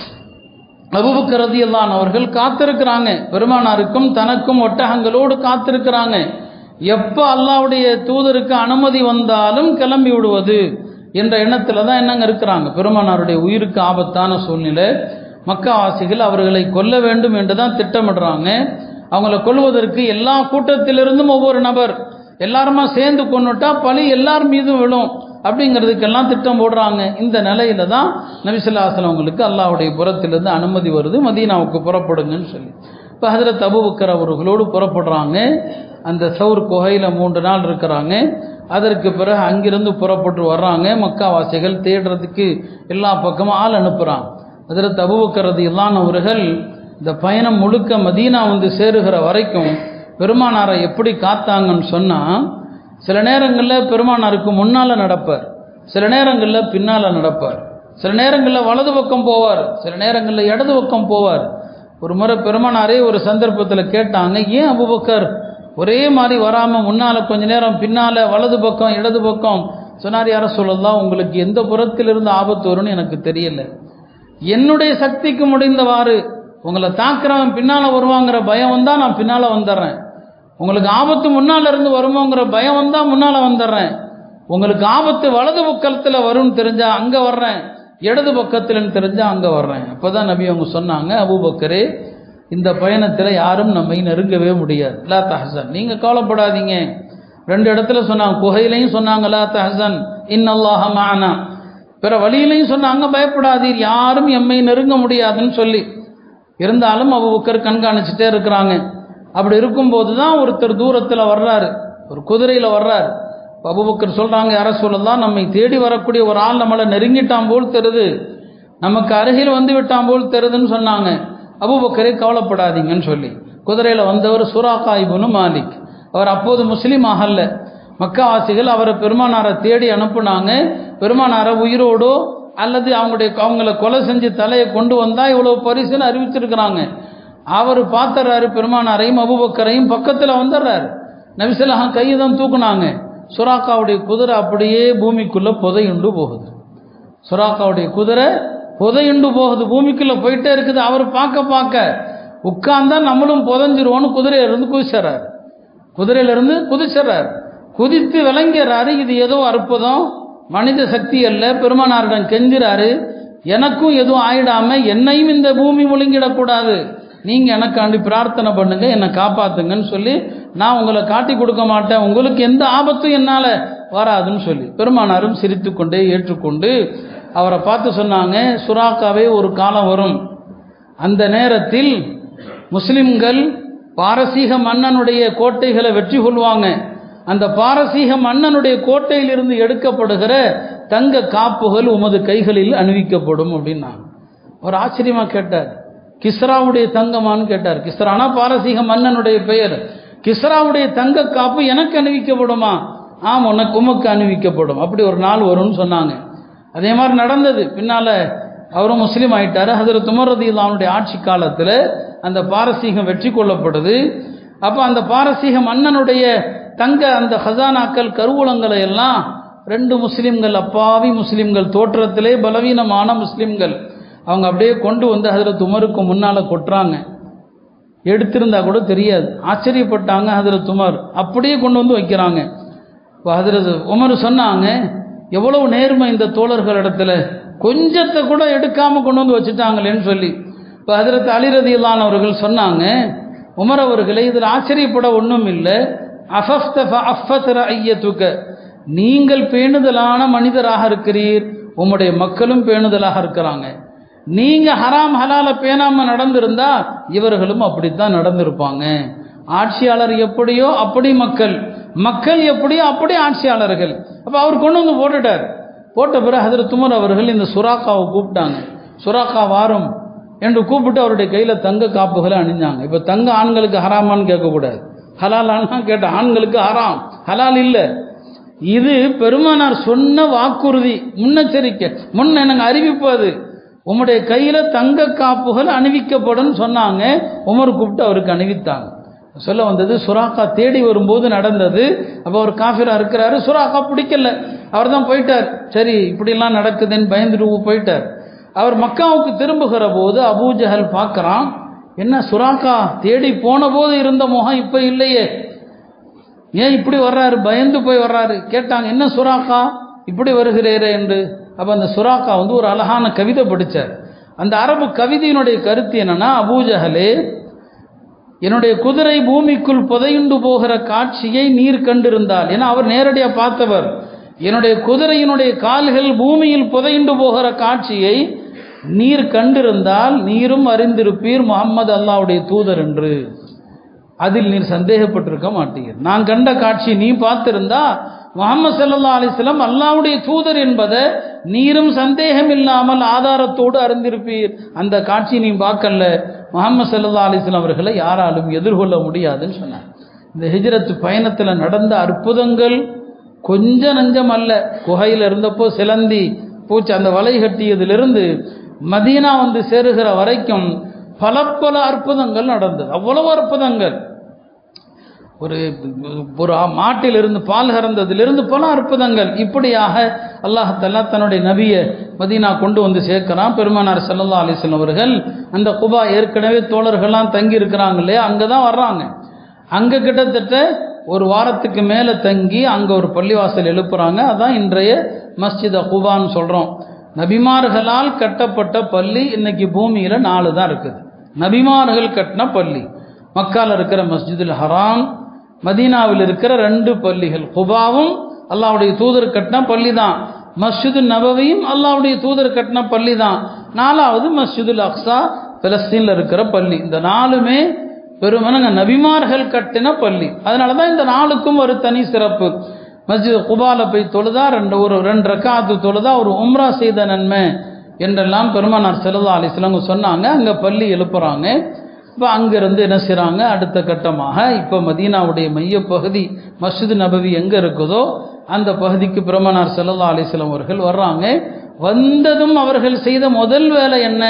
அபுபக்கரதி எல்லாம் அவர்கள் காத்திருக்கிறாங்க பெருமானாருக்கும் தனக்கும் ஒட்டகங்களோடு காத்திருக்கிறாங்க எப்போ அல்லாவுடைய தூதருக்கு அனுமதி வந்தாலும் கிளம்பி விடுவது என்ற எண்ணத்தில் தான் என்னங்க இருக்கிறாங்க பெருமானாருடைய உயிருக்கு ஆபத்தான சூழ்நிலை மக்காவாசிகள் அவர்களை கொல்ல வேண்டும் என்று தான் திட்டமிடுறாங்க அவங்கள கொல்வதற்கு எல்லா கூட்டத்திலிருந்தும் ஒவ்வொரு நபர் எல்லாருமா சேர்ந்து கொண்டுட்டா பழி எல்லார் மீதும் விழும் அப்படிங்கிறதுக்கெல்லாம் திட்டம் போடுறாங்க இந்த நிலையில தான் நபிசுல்லாசலம் அவங்களுக்கு அல்லாவுடைய புறத்திலிருந்து அனுமதி வருது மதீனாவுக்கு புறப்படுங்கன்னு சொல்லி இப்போ ஹதரத் அபுபக்கர் அவர்களோடு புறப்படுறாங்க அந்த சவுர் குகையில் மூன்று நாள் இருக்கிறாங்க அதற்கு பிறகு அங்கிருந்து புறப்பட்டு வர்றாங்க மக்காவாசிகள் தேடுறதுக்கு எல்லா பக்கமும் ஆள் அனுப்புகிறாங்க ஹதரத் அபுபக்கரது இல்லானவர்கள் இந்த பயணம் முழுக்க மதீனா வந்து சேருகிற வரைக்கும் பெருமானாரை எப்படி காத்தாங்கன்னு சொன்னால் சில நேரங்களில் பெருமானாருக்கு முன்னால் நடப்பார் சில நேரங்களில் பின்னால் நடப்பார் சில நேரங்களில் வலது பக்கம் போவார் சில நேரங்களில் இடது பக்கம் போவார் ஒரு முறை பெருமானாரே ஒரு சந்தர்ப்பத்தில் கேட்டாங்க ஏன் அபுபக்கர் ஒரே மாதிரி வராமல் முன்னால் கொஞ்ச நேரம் பின்னால் வலது பக்கம் இடது பக்கம் சொன்னார் யார சொல்லலாம் உங்களுக்கு எந்த புறத்திலிருந்து ஆபத்து வரும்னு எனக்கு தெரியல என்னுடைய சக்திக்கு முடிந்தவாறு உங்களை தாக்குறவன் பின்னால் வருவாங்கிற பயம் வந்தால் நான் பின்னால் வந்துடுறேன் உங்களுக்கு ஆபத்து முன்னால் இருந்து வருமோங்கிற பயம் வந்தால் முன்னால் வந்துடுறேன் உங்களுக்கு ஆபத்து வலது பக்கத்தில் வரும்னு தெரிஞ்சால் அங்கே வர்றேன் இடது பக்கத்தில்னு தெரிஞ்சால் அங்கே வர்றேன் அப்போ தான் நபி அவங்க சொன்னாங்க அபூபக்கரே இந்த பயணத்தில் யாரும் நம்மை நெருங்கவே முடியாது லா தஹசன் நீங்கள் கவலைப்படாதீங்க ரெண்டு இடத்துல சொன்னாங்க குகையிலையும் சொன்னாங்களா தஹசன் இன்னல்லாஹ மானா பிற வழியிலையும் சொன்னாங்க பயப்படாதீர் யாரும் எம்மை நெருங்க முடியாதுன்னு சொல்லி இருந்தாலும் அபுபக்கர் கண்காணிச்சுட்டே இருக்கிறாங்க அப்படி இருக்கும்போது தான் ஒருத்தர் தூரத்தில் வர்றாரு ஒரு குதிரையில் வர்றாரு அபுபக்கர் சொல்கிறாங்க யார சொல்லலாம் நம்மை தேடி வரக்கூடிய ஒரு ஆள் நம்மளை நெருங்கிட்டான் போல் தெரியுது நமக்கு அருகில் வந்து விட்டான் போல் தெரியுதுன்னு சொன்னாங்க அபுபக்கரே கவலைப்படாதீங்கன்னு சொல்லி குதிரையில் வந்தவர் சுராக்கா இபுனு மாலிக் அவர் அப்போது முஸ்லீம் ஆகல மக்காவாசிகள் அவரை பெருமானாரை தேடி அனுப்புனாங்க பெருமானாரை உயிரோடோ அல்லது அவங்களுடைய அவங்கள கொலை செஞ்சு தலையை கொண்டு வந்தா இவ்வளவு பரிசுன்னு அறிவிச்சிருக்கிறாங்க அவர் பார்த்துறாரு பெருமானாரையும் அபுபக்கரையும் பக்கத்தில் வந்துடுறாரு நபிசல்லாஹ் கையை தான் தூக்குனாங்க சுராக்காவுடைய குதிரை அப்படியே பூமிக்குள்ள புதையுண்டு போகுது சுராக்காவுடைய குதிரை புதையுண்டு போகுது பூமிக்குள்ள போயிட்டே இருக்குது அவர் பார்க்க பார்க்க உட்கார்ந்தா நம்மளும் புதைஞ்சிருவோன்னு குதிரையிலிருந்து குதிச்சிடறாரு குதிரையிலிருந்து குதிச்சிடறாரு குதித்து விளங்கிறாரு இது ஏதோ அற்புதம் மனித சக்தி அல்ல பெருமானாரிடம் கெஞ்சுறாரு எனக்கும் எதுவும் ஆயிடாம என்னையும் இந்த பூமி முழுங்கிடக்கூடாது நீங்க எனக்காண்டி பிரார்த்தனை பண்ணுங்க என்னை காப்பாத்துங்கன்னு சொல்லி நான் உங்களை காட்டி கொடுக்க மாட்டேன் உங்களுக்கு எந்த ஆபத்தும் என்னால வராதுன்னு சொல்லி பெருமானாரும் சிரித்து கொண்டே ஏற்றுக்கொண்டு அவரை பார்த்து சொன்னாங்க சுறாக்காவே ஒரு காலம் வரும் அந்த நேரத்தில் முஸ்லிம்கள் பாரசீக மன்னனுடைய கோட்டைகளை வெற்றி கொள்வாங்க அந்த பாரசீக மன்னனுடைய கோட்டையிலிருந்து எடுக்கப்படுகிற தங்க காப்புகள் உமது கைகளில் அணிவிக்கப்படும் அப்படின்னாங்க ஒரு ஆச்சரியமா கேட்டார் கிஸ்ராவுடைய தங்கமான்னு கேட்டார் கிஸ்ரானா பாரசீக மன்னனுடைய பெயர் கிஸ்ராவுடைய தங்க காப்பு எனக்கு அணிவிக்கப்படுமா ஆம் உனக்கு உமக்கு அணிவிக்கப்படும் அப்படி ஒரு நாள் வரும்னு சொன்னாங்க அதே மாதிரி நடந்தது பின்னால அவரும் முஸ்லீம் ஆயிட்டாரு ஹதரத் உமரதி அவனுடைய ஆட்சி காலத்தில் அந்த பாரசீகம் வெற்றி கொள்ளப்படுது அப்போ அந்த பாரசீக மன்னனுடைய தங்க அந்த ஹசானாக்கள் கருவூலங்களை எல்லாம் ரெண்டு முஸ்லிம்கள் அப்பாவி முஸ்லிம்கள் தோற்றத்திலே பலவீனமான முஸ்லிம்கள் அவங்க அப்படியே கொண்டு வந்து ஹதரத் உமருக்கு முன்னால் கொட்டுறாங்க எடுத்திருந்தா கூட தெரியாது ஆச்சரியப்பட்டாங்க ஹதரத் உமர் அப்படியே கொண்டு வந்து வைக்கிறாங்க இப்போ ஹதரத் உமர் சொன்னாங்க எவ்வளவு நேர்மை இந்த தோழர்கள் இடத்துல கொஞ்சத்தை கூட எடுக்காம கொண்டு வந்து வச்சுட்டாங்களேன்னு சொல்லி இப்போ ஹதரத் அலிரதியிலான அவர்கள் சொன்னாங்க உமர் அவர்களை இதில் ஆச்சரியப்பட ஒன்றும் இல்லை ஐயத்துக்க நீங்கள் பேணுதலான மனிதராக இருக்கிறீர் உம்முடைய மக்களும் பேணுதலாக இருக்கிறாங்க நீங்க ஹராம் ஹலால பேணாம நடந்திருந்தா இவர்களும் அப்படித்தான் நடந்திருப்பாங்க ஆட்சியாளர் எப்படியோ அப்படி மக்கள் மக்கள் எப்படியோ அப்படி ஆட்சியாளர்கள் அப்ப அவர் கொண்டு வந்து போட்டுட்டார் போட்ட பிறகு ஹதரத் துமர் அவர்கள் இந்த சுறாக்காவை கூப்பிட்டாங்க சுறாக்கா வாரம் என்று கூப்பிட்டு அவருடைய கையில தங்க காப்புகளை அணிஞ்சாங்க இப்ப தங்க ஆண்களுக்கு ஹராமான்னு கேட்கக்கூடாது ஹலாலான்னா கேட்ட ஆண்களுக்கு ஹராம் ஹலால் இல்லை இது பெருமானார் சொன்ன வாக்குறுதி முன்னெச்சரிக்கை முன் எனக்கு அறிவிப்பு அது உம்முடைய கையில தங்க காப்புகள் அணிவிக்கப்படும் சொன்னாங்க உமர் கூப்பிட்டு அவருக்கு அணிவித்தாங்க சொல்ல வந்தது சுறாக்கா தேடி வரும்போது நடந்தது அப்போ அவர் காஃபிரா இருக்கிறாரு சுறாக்கா பிடிக்கல அவர் தான் போயிட்டார் சரி இப்படிலாம் நடக்குதுன்னு பயந்துட்டு போயிட்டார் அவர் மக்காவுக்கு திரும்புகிற போது அபூஜஹல் பார்க்கறான் என்ன சுறாக்கா தேடி போன போது இருந்த முகம் இப்போ இல்லையே ஏன் இப்படி வர்றாரு பயந்து போய் வர்றாரு கேட்டாங்க என்ன சுறாக்கா இப்படி வருகிறீரே என்று அப்போ அந்த சுறாக்கா வந்து ஒரு அழகான கவிதை படித்தார் அந்த அரபு கவிதையினுடைய கருத்து என்னன்னா அபூஜஹலே என்னுடைய குதிரை பூமிக்குள் புதையுண்டு போகிற காட்சியை நீர் கண்டிருந்தால் ஏன்னா அவர் நேரடியாக பார்த்தவர் என்னுடைய குதிரையினுடைய கால்கள் பூமியில் புதையுண்டு போகிற காட்சியை நீர் கண்டிருந்தால் நீரும் அறிந்திருப்பீர் முகம்மது அல்லாவுடைய தூதர் என்று அதில் நீர் சந்தேகப்பட்டிருக்க மாட்டீர் நான் கண்ட காட்சி நீ பார்த்திருந்தா முகமது சல்லா அலிஸ்லாம் அல்லாவுடைய தூதர் என்பதை நீரும் சந்தேகம் இல்லாமல் ஆதாரத்தோடு அறிந்திருப்பீர் அந்த காட்சி நீ பார்க்கல முகமது சல்லா அலிஸ்லாம் அவர்களை யாராலும் எதிர்கொள்ள முடியாதுன்னு சொன்னார் இந்த ஹிஜ்ரத் பயணத்தில் நடந்த அற்புதங்கள் கொஞ்ச நஞ்சம் அல்ல குகையில் இருந்தப்போ சிலந்தி பூச்சி அந்த வலை கட்டியதிலிருந்து மதீனா வந்து சேருகிற வரைக்கும் பல பல அற்புதங்கள் நடந்தது அவ்வளவு அற்புதங்கள் ஒரு ஒரு மாட்டிலிருந்து பால் கறந்ததிலிருந்து பல அற்புதங்கள் இப்படியாக அல்லாஹல்லா தன்னுடைய நபியை மதீனா கொண்டு வந்து சேர்க்கிறான் பெருமானார் சல்லா அலிஸ்லாம் அவர்கள் அந்த குபா ஏற்கனவே தோழர்கள்லாம் தங்கி இருக்கிறாங்க இல்லையா அங்கே தான் வர்றாங்க அங்கே கிட்டத்தட்ட ஒரு வாரத்துக்கு மேலே தங்கி அங்கே ஒரு பள்ளிவாசல் எழுப்புறாங்க அதான் இன்றைய மஸ்ஜித் குபான்னு சொல்கிறோம் நபிமார்களால் கட்டப்பட்ட பள்ளி இன்னைக்கு பூமியில் நாலு தான் இருக்குது நபிமார்கள் கட்டின பள்ளி மக்கால் இருக்கிற மஸ்ஜிதுல் ஹராம் மதீனாவில் இருக்கிற ரெண்டு பள்ளிகள் குபாவும் அல்லாஹ்வுடைய தூதர் கட்டின பள்ளி தான் மஸ்ஜிது நபவியும் அல்லாஹ்வுடைய தூதர் கட்டின பள்ளி தான் நாலாவது மஸ்ஜிதுல் அக்ஸா பிலஸ்தீனில் இருக்கிற பள்ளி இந்த நாலுமே பெருமனங்க நபிமார்கள் கட்டின பள்ளி அதனால தான் இந்த நாளுக்கும் ஒரு தனி சிறப்பு மஸ்ஜித் குபால போய் தொழுதா ரெண்டு ஒரு ரெண்டு ரக்காத்து தொழுதா ஒரு உம்ரா செய்த நன்மை என்றெல்லாம் பெருமானார் செல்லா அலிஸ்லாங்க சொன்னாங்க அங்கே பள்ளி எழுப்புறாங்க இப்போ அங்கேருந்து என்ன செய்கிறாங்க அடுத்த கட்டமாக இப்போ மதீனாவுடைய மையப்பகுதி மஸ்ஜித் நபவி எங்கே இருக்குதோ அந்த பகுதிக்கு பெருமானார் செல்லா அலிஸ்லாம் அவர்கள் வர்றாங்க வந்ததும் அவர்கள் செய்த முதல் வேலை என்ன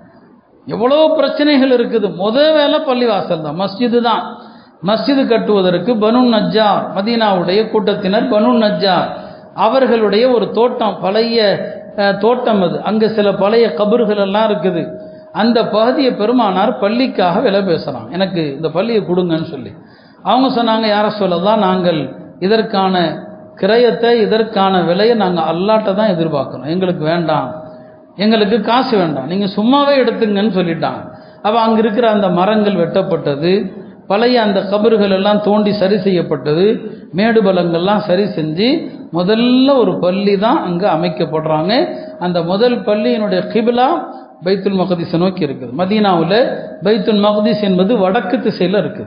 எவ்வளோ பிரச்சனைகள் இருக்குது முதல் வேலை பள்ளிவாசல் தான் மஸ்ஜிது தான் மஸ்ஜிது கட்டுவதற்கு பனு நஜ்ஜார் மதீனாவுடைய கூட்டத்தினர் பனு நஜ்ஜார் அவர்களுடைய ஒரு தோட்டம் பழைய அஹ், தோட்டம் அது அங்கே சில பழைய கபறுகள் எல்லாம் இருக்குது அந்த பகுதியை பெருமானார் பள்ளிக்காக விலை பேசுகிறாங்க எனக்கு இந்த பள்ளியை கொடுங்கன்னு சொல்லி அவங்க சொன்னாங்க யார சொல்லலாம் நாங்கள் இதற்கான கிரயத்தை இதற்கான விலையை நாங்கள் அல்லாட்ட தான் எதிர்பார்க்குறோம் எங்களுக்கு வேண்டாம் எங்களுக்கு காசு வேண்டாம் நீங்கள் சும்மாவே எடுத்துங்கன்னு சொல்லிட்டாங்க அப்போ அங்கே இருக்கிற அந்த மரங்கள் வெட்டப்பட்டது பழைய அந்த கபறுகள் எல்லாம் தோண்டி சரி செய்யப்பட்டது மேடு பலங்கள்லாம் சரி செஞ்சு முதல்ல ஒரு பள்ளி தான் அங்கே அமைக்கப்படுறாங்க அந்த முதல் பள்ளியினுடைய கிபிலா பைத்துல் மகதீஸை நோக்கி இருக்குது மதீனாவில் பைத்துல் மகதீஸ் என்பது வடக்கு திசையில் இருக்குது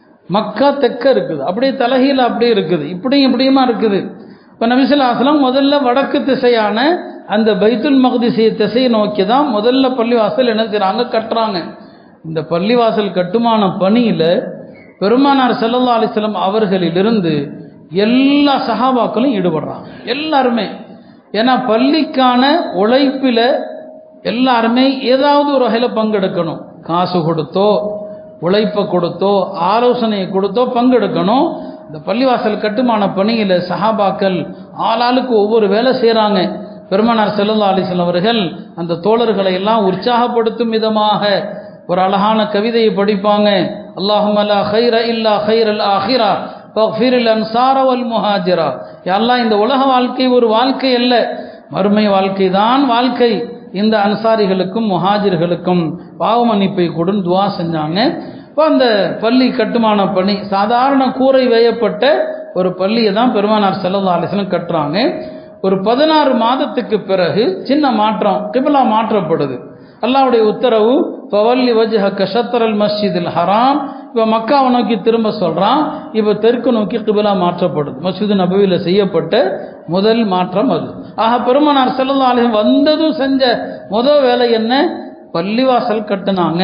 மக்கா தெற்க இருக்குது அப்படியே தலகையில் அப்படியே இருக்குது இப்படியும் இப்படியுமா இருக்குது இப்போ நபிசுல்லாஸ்லாம் முதல்ல வடக்கு திசையான அந்த பைத்துல் மகதிசைய திசையை நோக்கி தான் முதல்ல பள்ளிவாசல் என்ன செய்கிறாங்க கட்டுறாங்க இந்த பள்ளிவாசல் கட்டுமான பணியில் பெருமானார் ஸல்லல்லாஹு அலைஹி வஸல்லம் அவர்களிலிருந்து எல்லா சஹாபாக்களும் ஈடுபடுறாங்க எல்லாருமே ஏன்னா பள்ளிக்கான உழைப்பில் எல்லாருமே ஏதாவது ஒரு வகையில் பங்கெடுக்கணும் காசு கொடுத்தோ உழைப்பை கொடுத்தோ ஆலோசனையை கொடுத்தோ பங்கெடுக்கணும் இந்த பள்ளிவாசல் கட்டுமான பணியில் சஹாபாக்கள் ஆளாளுக்கு ஒவ்வொரு வேலை செய்கிறாங்க பெருமானார் ஸல்லல்லாஹு அலைஹி வஸல்லம் அவர்கள் அந்த தோழர்களை எல்லாம் உற்சாகப்படுத்தும் விதமாக ஒரு அழகான கவிதையை படிப்பாங்க அல்லாஹும் அல்லா ஹைர இல்லா ஹைர் அல் ஆஹிரா ஃபக்ஃபிரில் அன்சார வல் முஹாஜிரா எல்லாம் இந்த உலக வாழ்க்கை ஒரு வாழ்க்கை அல்ல மறுமை வாழ்க்கை தான் வாழ்க்கை இந்த அன்சாரிகளுக்கும் முஹாஜிர்களுக்கும் பாவ மன்னிப்பை கொடுன்னு துவா செஞ்சாங்க இப்போ அந்த பள்ளி கட்டுமான பணி சாதாரண கூரை வேயப்பட்ட ஒரு பள்ளியை தான் பெருமானார் ஸல்லல்லாஹு அலைஹி வஸல்லம் கட்டுறாங்க ஒரு பதினாறு மாதத்துக்கு பிறகு சின்ன மாற்றம் கிபிலா மாற்றப்படுது அல்லாஹ்வுடைய உத்தரவு பவல்லி வஜ்ஹக ஷத்ரல் மஸ்ஜிதில் ஹராம் இப்போ மக்காவை நோக்கி திரும்ப சொல்கிறான் இப்போ தெற்கு நோக்கி கிபிலா மாற்றப்படுது மஸ்ஜிது நபவியில் செய்யப்பட்ட முதல் மாற்றம் அது ஆக பெருமானார் ஸல்லல்லாஹு அலைஹி வஸல்லம் வந்ததும் செஞ்ச முதல் வேலை என்ன பள்ளிவாசல் கட்டுனாங்க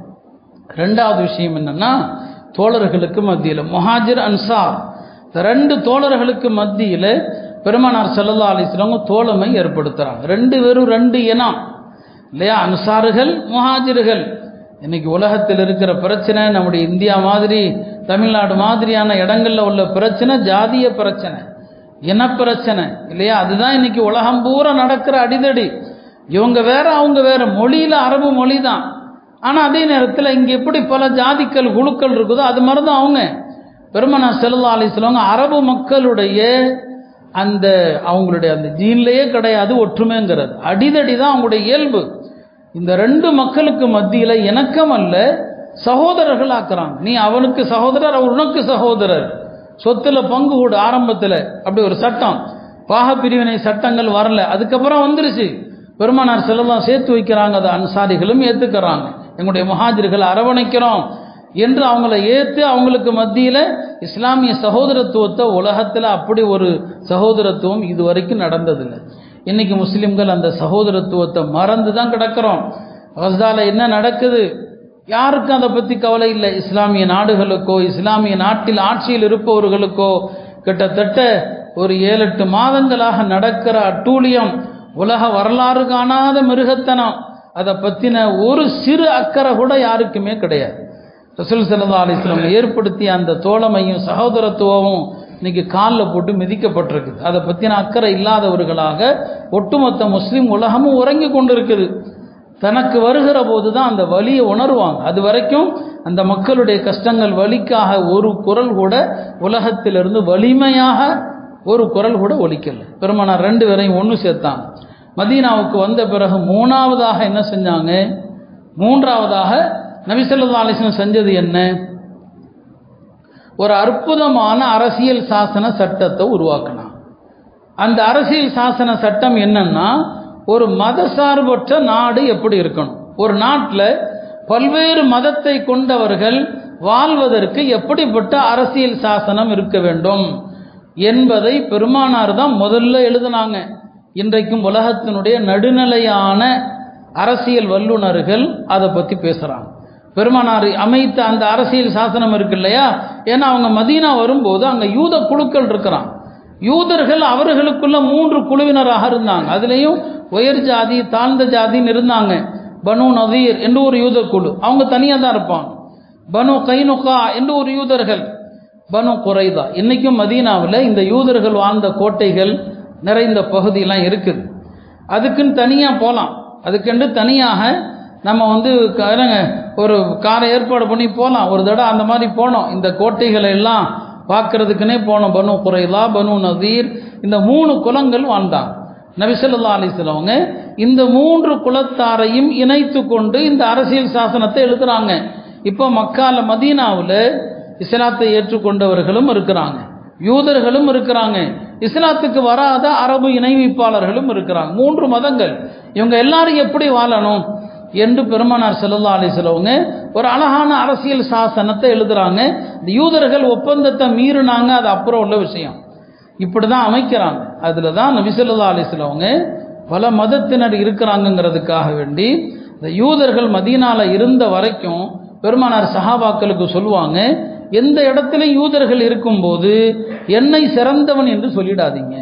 ரெண்டாவது விஷயம் என்னன்னா தோழர்களுக்கு மத்தியில் முஹாஜிர் அன்சார் இந்த ரெண்டு தோழர்களுக்கு மத்தியில் பெருமானார் ஸல்லல்லாஹு அலைஹி வஸல்லம் தோழமை ஏற்படுத்துகிறாங்க ரெண்டு பேரும் ரெண்டு இனம் இல்லையா அன்சாறுகள் முஹாஜிர்கள் இன்னைக்கு உலகத்தில் இருக்கிற பிரச்சனை நம்முடைய இந்தியா மாதிரி தமிழ்நாடு மாதிரியான இடங்கள்ல உள்ள பிரச்சனை ஜாதிய பிரச்சனை இன பிரச்சனை இல்லையா அதுதான் இன்னைக்கு உலகம் பூரா நடக்கிற அடிதடி இவங்க வேற அவங்க வேற மொழியில அரபு மொழி தான் ஆனால் அதே நேரத்தில் இங்கே எப்படி பல ஜாதிக்கள் குழுக்கள் இருக்குதோ அது மாதிரி தான் அவங்க பெருமனா செல்லா அலிஸ்லவங்க அரபு மக்களுடைய அந்த அவங்களுடைய அந்த ஜீன்லேயே கிடையாது ஒற்றுமைங்கிறது அடிதடி தான் அவங்களுடைய இயல்பு இந்த ரெண்டு மக்களுக்கு மத்தியில் இணக்கம் அல்ல சகோதரர்கள் ஆக்குறாங்க நீ அவனுக்கு சகோதரர் அவர் உனக்கு சகோதரர் சொத்துல பங்கு கூட ஆரம்பத்தில் அப்படி ஒரு சட்டம் பாகப்பிரிவினை சட்டங்கள் வரல அதுக்கப்புறம் வந்துருச்சு பெருமானார் செல்லலாம் சேர்த்து வைக்கிறாங்க அதை அன்சாரிகளும் ஏற்றுக்கிறாங்க எங்களுடைய மகாஜர்கள் அரவணைக்கிறோம் என்று அவங்கள ஏற்று அவங்களுக்கு மத்தியில் இஸ்லாமிய சகோதரத்துவத்தை உலகத்தில் அப்படி ஒரு சகோதரத்துவம் இது வரைக்கும் நடந்ததில்லை இன்னைக்கு முஸ்லிம்கள் அந்த சகோதரத்துவத்தை மறந்து தான் கிடக்கிறோம் கஸ்தால என்ன நடக்குது யாருக்கும் அதை பற்றி கவலை இல்லை இஸ்லாமிய நாடுகளுக்கோ இஸ்லாமிய நாட்டில் ஆட்சியில் இருப்பவர்களுக்கோ கிட்டத்தட்ட ஒரு ஏழு எட்டு மாதங்களாக நடக்கிற அட்டூழியம் உலக வரலாறு காணாத மிருகத்தனம் அதை பற்றின ஒரு சிறு அக்கறை கூட யாருக்குமே கிடையாது ரசூல் சல்லா அலிஸ்லாம் ஏற்படுத்திய அந்த தோழமையும் சகோதரத்துவமும் இன்னைக்கு காலில் போட்டு மிதிக்கப்பட்டிருக்குது அதை பற்றின அக்கறை இல்லாதவர்களாக ஒட்டுமொத்த முஸ்லீம் உலகமும் உறங்கி கொண்டிருக்குது தனக்கு வருகிற போது தான் அந்த வலியை உணர்வாங்க அது வரைக்கும் அந்த மக்களுடைய கஷ்டங்கள் வலிக்காக ஒரு குரல் கூட உலகத்திலிருந்து வலிமையாக ஒரு குரல் கூட ஒலிக்கல பெருமானார் ரெண்டு பேரையும் ஒன்று சேர்த்தாங்க மதீனாவுக்கு வந்த பிறகு மூணாவதாக என்ன செஞ்சாங்க மூன்றாவதாக நபிசல்லா அலிஸ்லம் செஞ்சது என்ன ஒரு அற்புதமான அரசியல் சாசன சட்டத்தை உருவாக்கினான் அந்த அரசியல் சாசன சட்டம் என்னன்னா ஒரு மதசார்பற்ற நாடு எப்படி இருக்கணும் ஒரு நாட்டில் பல்வேறு மதத்தை கொண்டவர்கள் வாழ்வதற்கு எப்படிப்பட்ட அரசியல் சாசனம் இருக்க வேண்டும் என்பதை பெருமானார் தான் முதல்ல எழுதினாங்க இன்றைக்கும் உலகத்தினுடைய நடுநிலையான அரசியல் வல்லுநர்கள் அதை பற்றி பேசுகிறாங்க பெருமானார் அமைத்த அந்த அரசியல் சாசனம் இருக்கு இல்லையா ஏன்னா அவங்க மதீனா வரும்போது அங்கே யூத குழுக்கள் இருக்கிறான் யூதர்கள் அவர்களுக்குள்ள மூன்று குழுவினராக இருந்தாங்க அதுலேயும் உயர் ஜாதி தாழ்ந்த ஜாதின்னு இருந்தாங்க பனு நதீர் என்று ஒரு யூத குழு அவங்க தனியாக தான் இருப்பாங்க பனு கைனுகா என்று ஒரு யூதர்கள் பனு குறைதா இன்னைக்கும் மதீனாவில் இந்த யூதர்கள் வாழ்ந்த கோட்டைகள் நிறைந்த பகுதியெல்லாம் இருக்குது அதுக்குன்னு தனியாக போகலாம் அதுக்கென்று தனியாக நம்ம வந்து க- என்னங்க ஒரு காரை ஏற்பாடு பண்ணி போகலாம் ஒரு தடவை அந்த மாதிரி போனோம் இந்த கோட்டைகளை எல்லாம் பார்க்கறதுக்குனே போனோம் பனு குறைலா பனு நதீர் இந்த மூணு குலங்கள் வாழ்ந்தாங்க நபிசல்லா அலிஸ்லவங்க இந்த மூன்று குலத்தாரையும் இணைத்து கொண்டு இந்த அரசியல் சாசனத்தை எழுதுறாங்க இப்போ மக்கால மதீனாவில் இஸ்லாத்தை ஏற்றுக்கொண்டவர்களும் இருக்கிறாங்க யூதர்களும் இருக்கிறாங்க இஸ்லாத்துக்கு வராத அரபு இணைவிப்பாளர்களும் இருக்கிறாங்க மூன்று மதங்கள் இவங்க எல்லாரும் எப்படி வாழணும் என்று பெருமானார் ஸல்லல்லாஹு அலைஹி வஸல்லமங்க ஒரு அழகான அரசியல் சாசனத்தை எழுதுறாங்க இந்த யூதர்கள் ஒப்பந்தத்தை மீறினாங்க அது அப்புறம் உள்ள விஷயம் இப்படி தான் அமைக்கிறாங்க அதில் தான் நபி ஸல்லல்லாஹு அலைஹி வஸல்லமங்க பல மதத்தினர் இருக்கிறாங்கங்கிறதுக்காக வேண்டி இந்த யூதர்கள் மதீனால இருந்த வரைக்கும் பெருமானார் சஹாபாக்களுக்கு சொல்லுவாங்க எந்த இடத்துல யூதர்கள் இருக்கும்போது என்னை சிறந்தவன் என்று சொல்லிடாதீங்க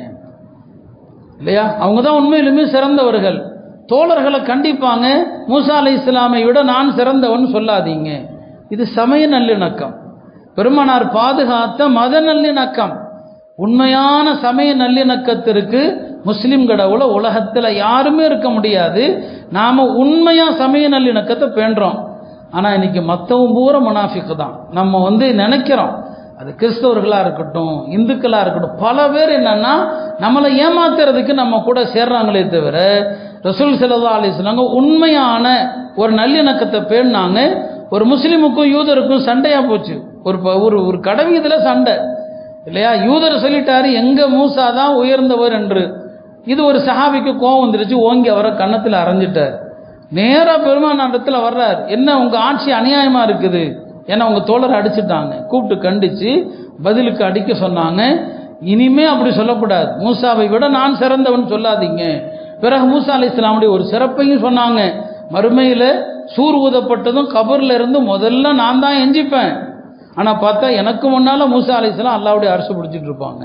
இல்லையா அவங்க தான் உண்மையிலுமே சிறந்தவர்கள் தோழர்களை கண்டிப்பாங்க மூசா அலை இஸ்லாமை விட நான் சிறந்தவன் சொல்லாதீங்க இது சமய நல்லிணக்கம் பெருமானார் பாதுகாத்த மத நல்லிணக்கம் உண்மையான சமய நல்லிணக்கத்திற்கு முஸ்லிம் கடவுளை உலகத்தில் யாருமே இருக்க முடியாது நாம் உண்மையாக சமய நல்லிணக்கத்தை பேண்டுறோம் ஆனால் இன்னைக்கு மற்றவங்க பூரா முனாஃபிக்கு தான் நம்ம வந்து நினைக்கிறோம் அது கிறிஸ்தவர்களாக இருக்கட்டும் இந்துக்களாக இருக்கட்டும் பல பேர் என்னன்னா நம்மளை ஏமாத்துறதுக்கு நம்ம கூட சேர்றாங்களே தவிர ரசூல் சல்லா அலிஸ்லாங்க உண்மையான ஒரு நல்லிணக்கத்தை பேணினாங்க ஒரு முஸ்லீமுக்கும் யூதருக்கும் சண்டையாக போச்சு ஒரு ப- ஒரு ஒரு கடவீதில் சண்டை இல்லையா யூதர் சொல்லிட்டாரு எங்க மூசா தான் உயர்ந்தவர் என்று இது ஒரு சஹாபிக்கு கோவம் வந்துருச்சு ஓங்கி அவரை கன்னத்தில் அரைஞ்சிட்டார் நேரா பெருமானாண்டத்தில் வர்றார் என்ன உங்க ஆட்சி அநியாயமா இருக்குது ஏன்னா உங்க தோழரை அடிச்சிட்டாங்க கூப்பிட்டு கண்டிச்சு பதிலுக்கு அடிக்க சொன்னாங்க இனிமே அப்படி சொல்லக்கூடாது மூசாவை விட நான் சிறந்தவன் சொல்லாதீங்க பிறகு மூசா அலி இஸ்லாமுடைய ஒரு சிறப்பையும் சொன்னாங்க மறுமையில சூர் ஊதப்பட்டதும் கபர்ல இருந்து முதல்ல நான் தான் எஞ்சிப்பேன் ஆனா பார்த்தா எனக்கு முன்னால மூசா அலி இஸ்லாம் அல்லாவுடைய அரசு பிடிச்சிட்டு இருப்பாங்க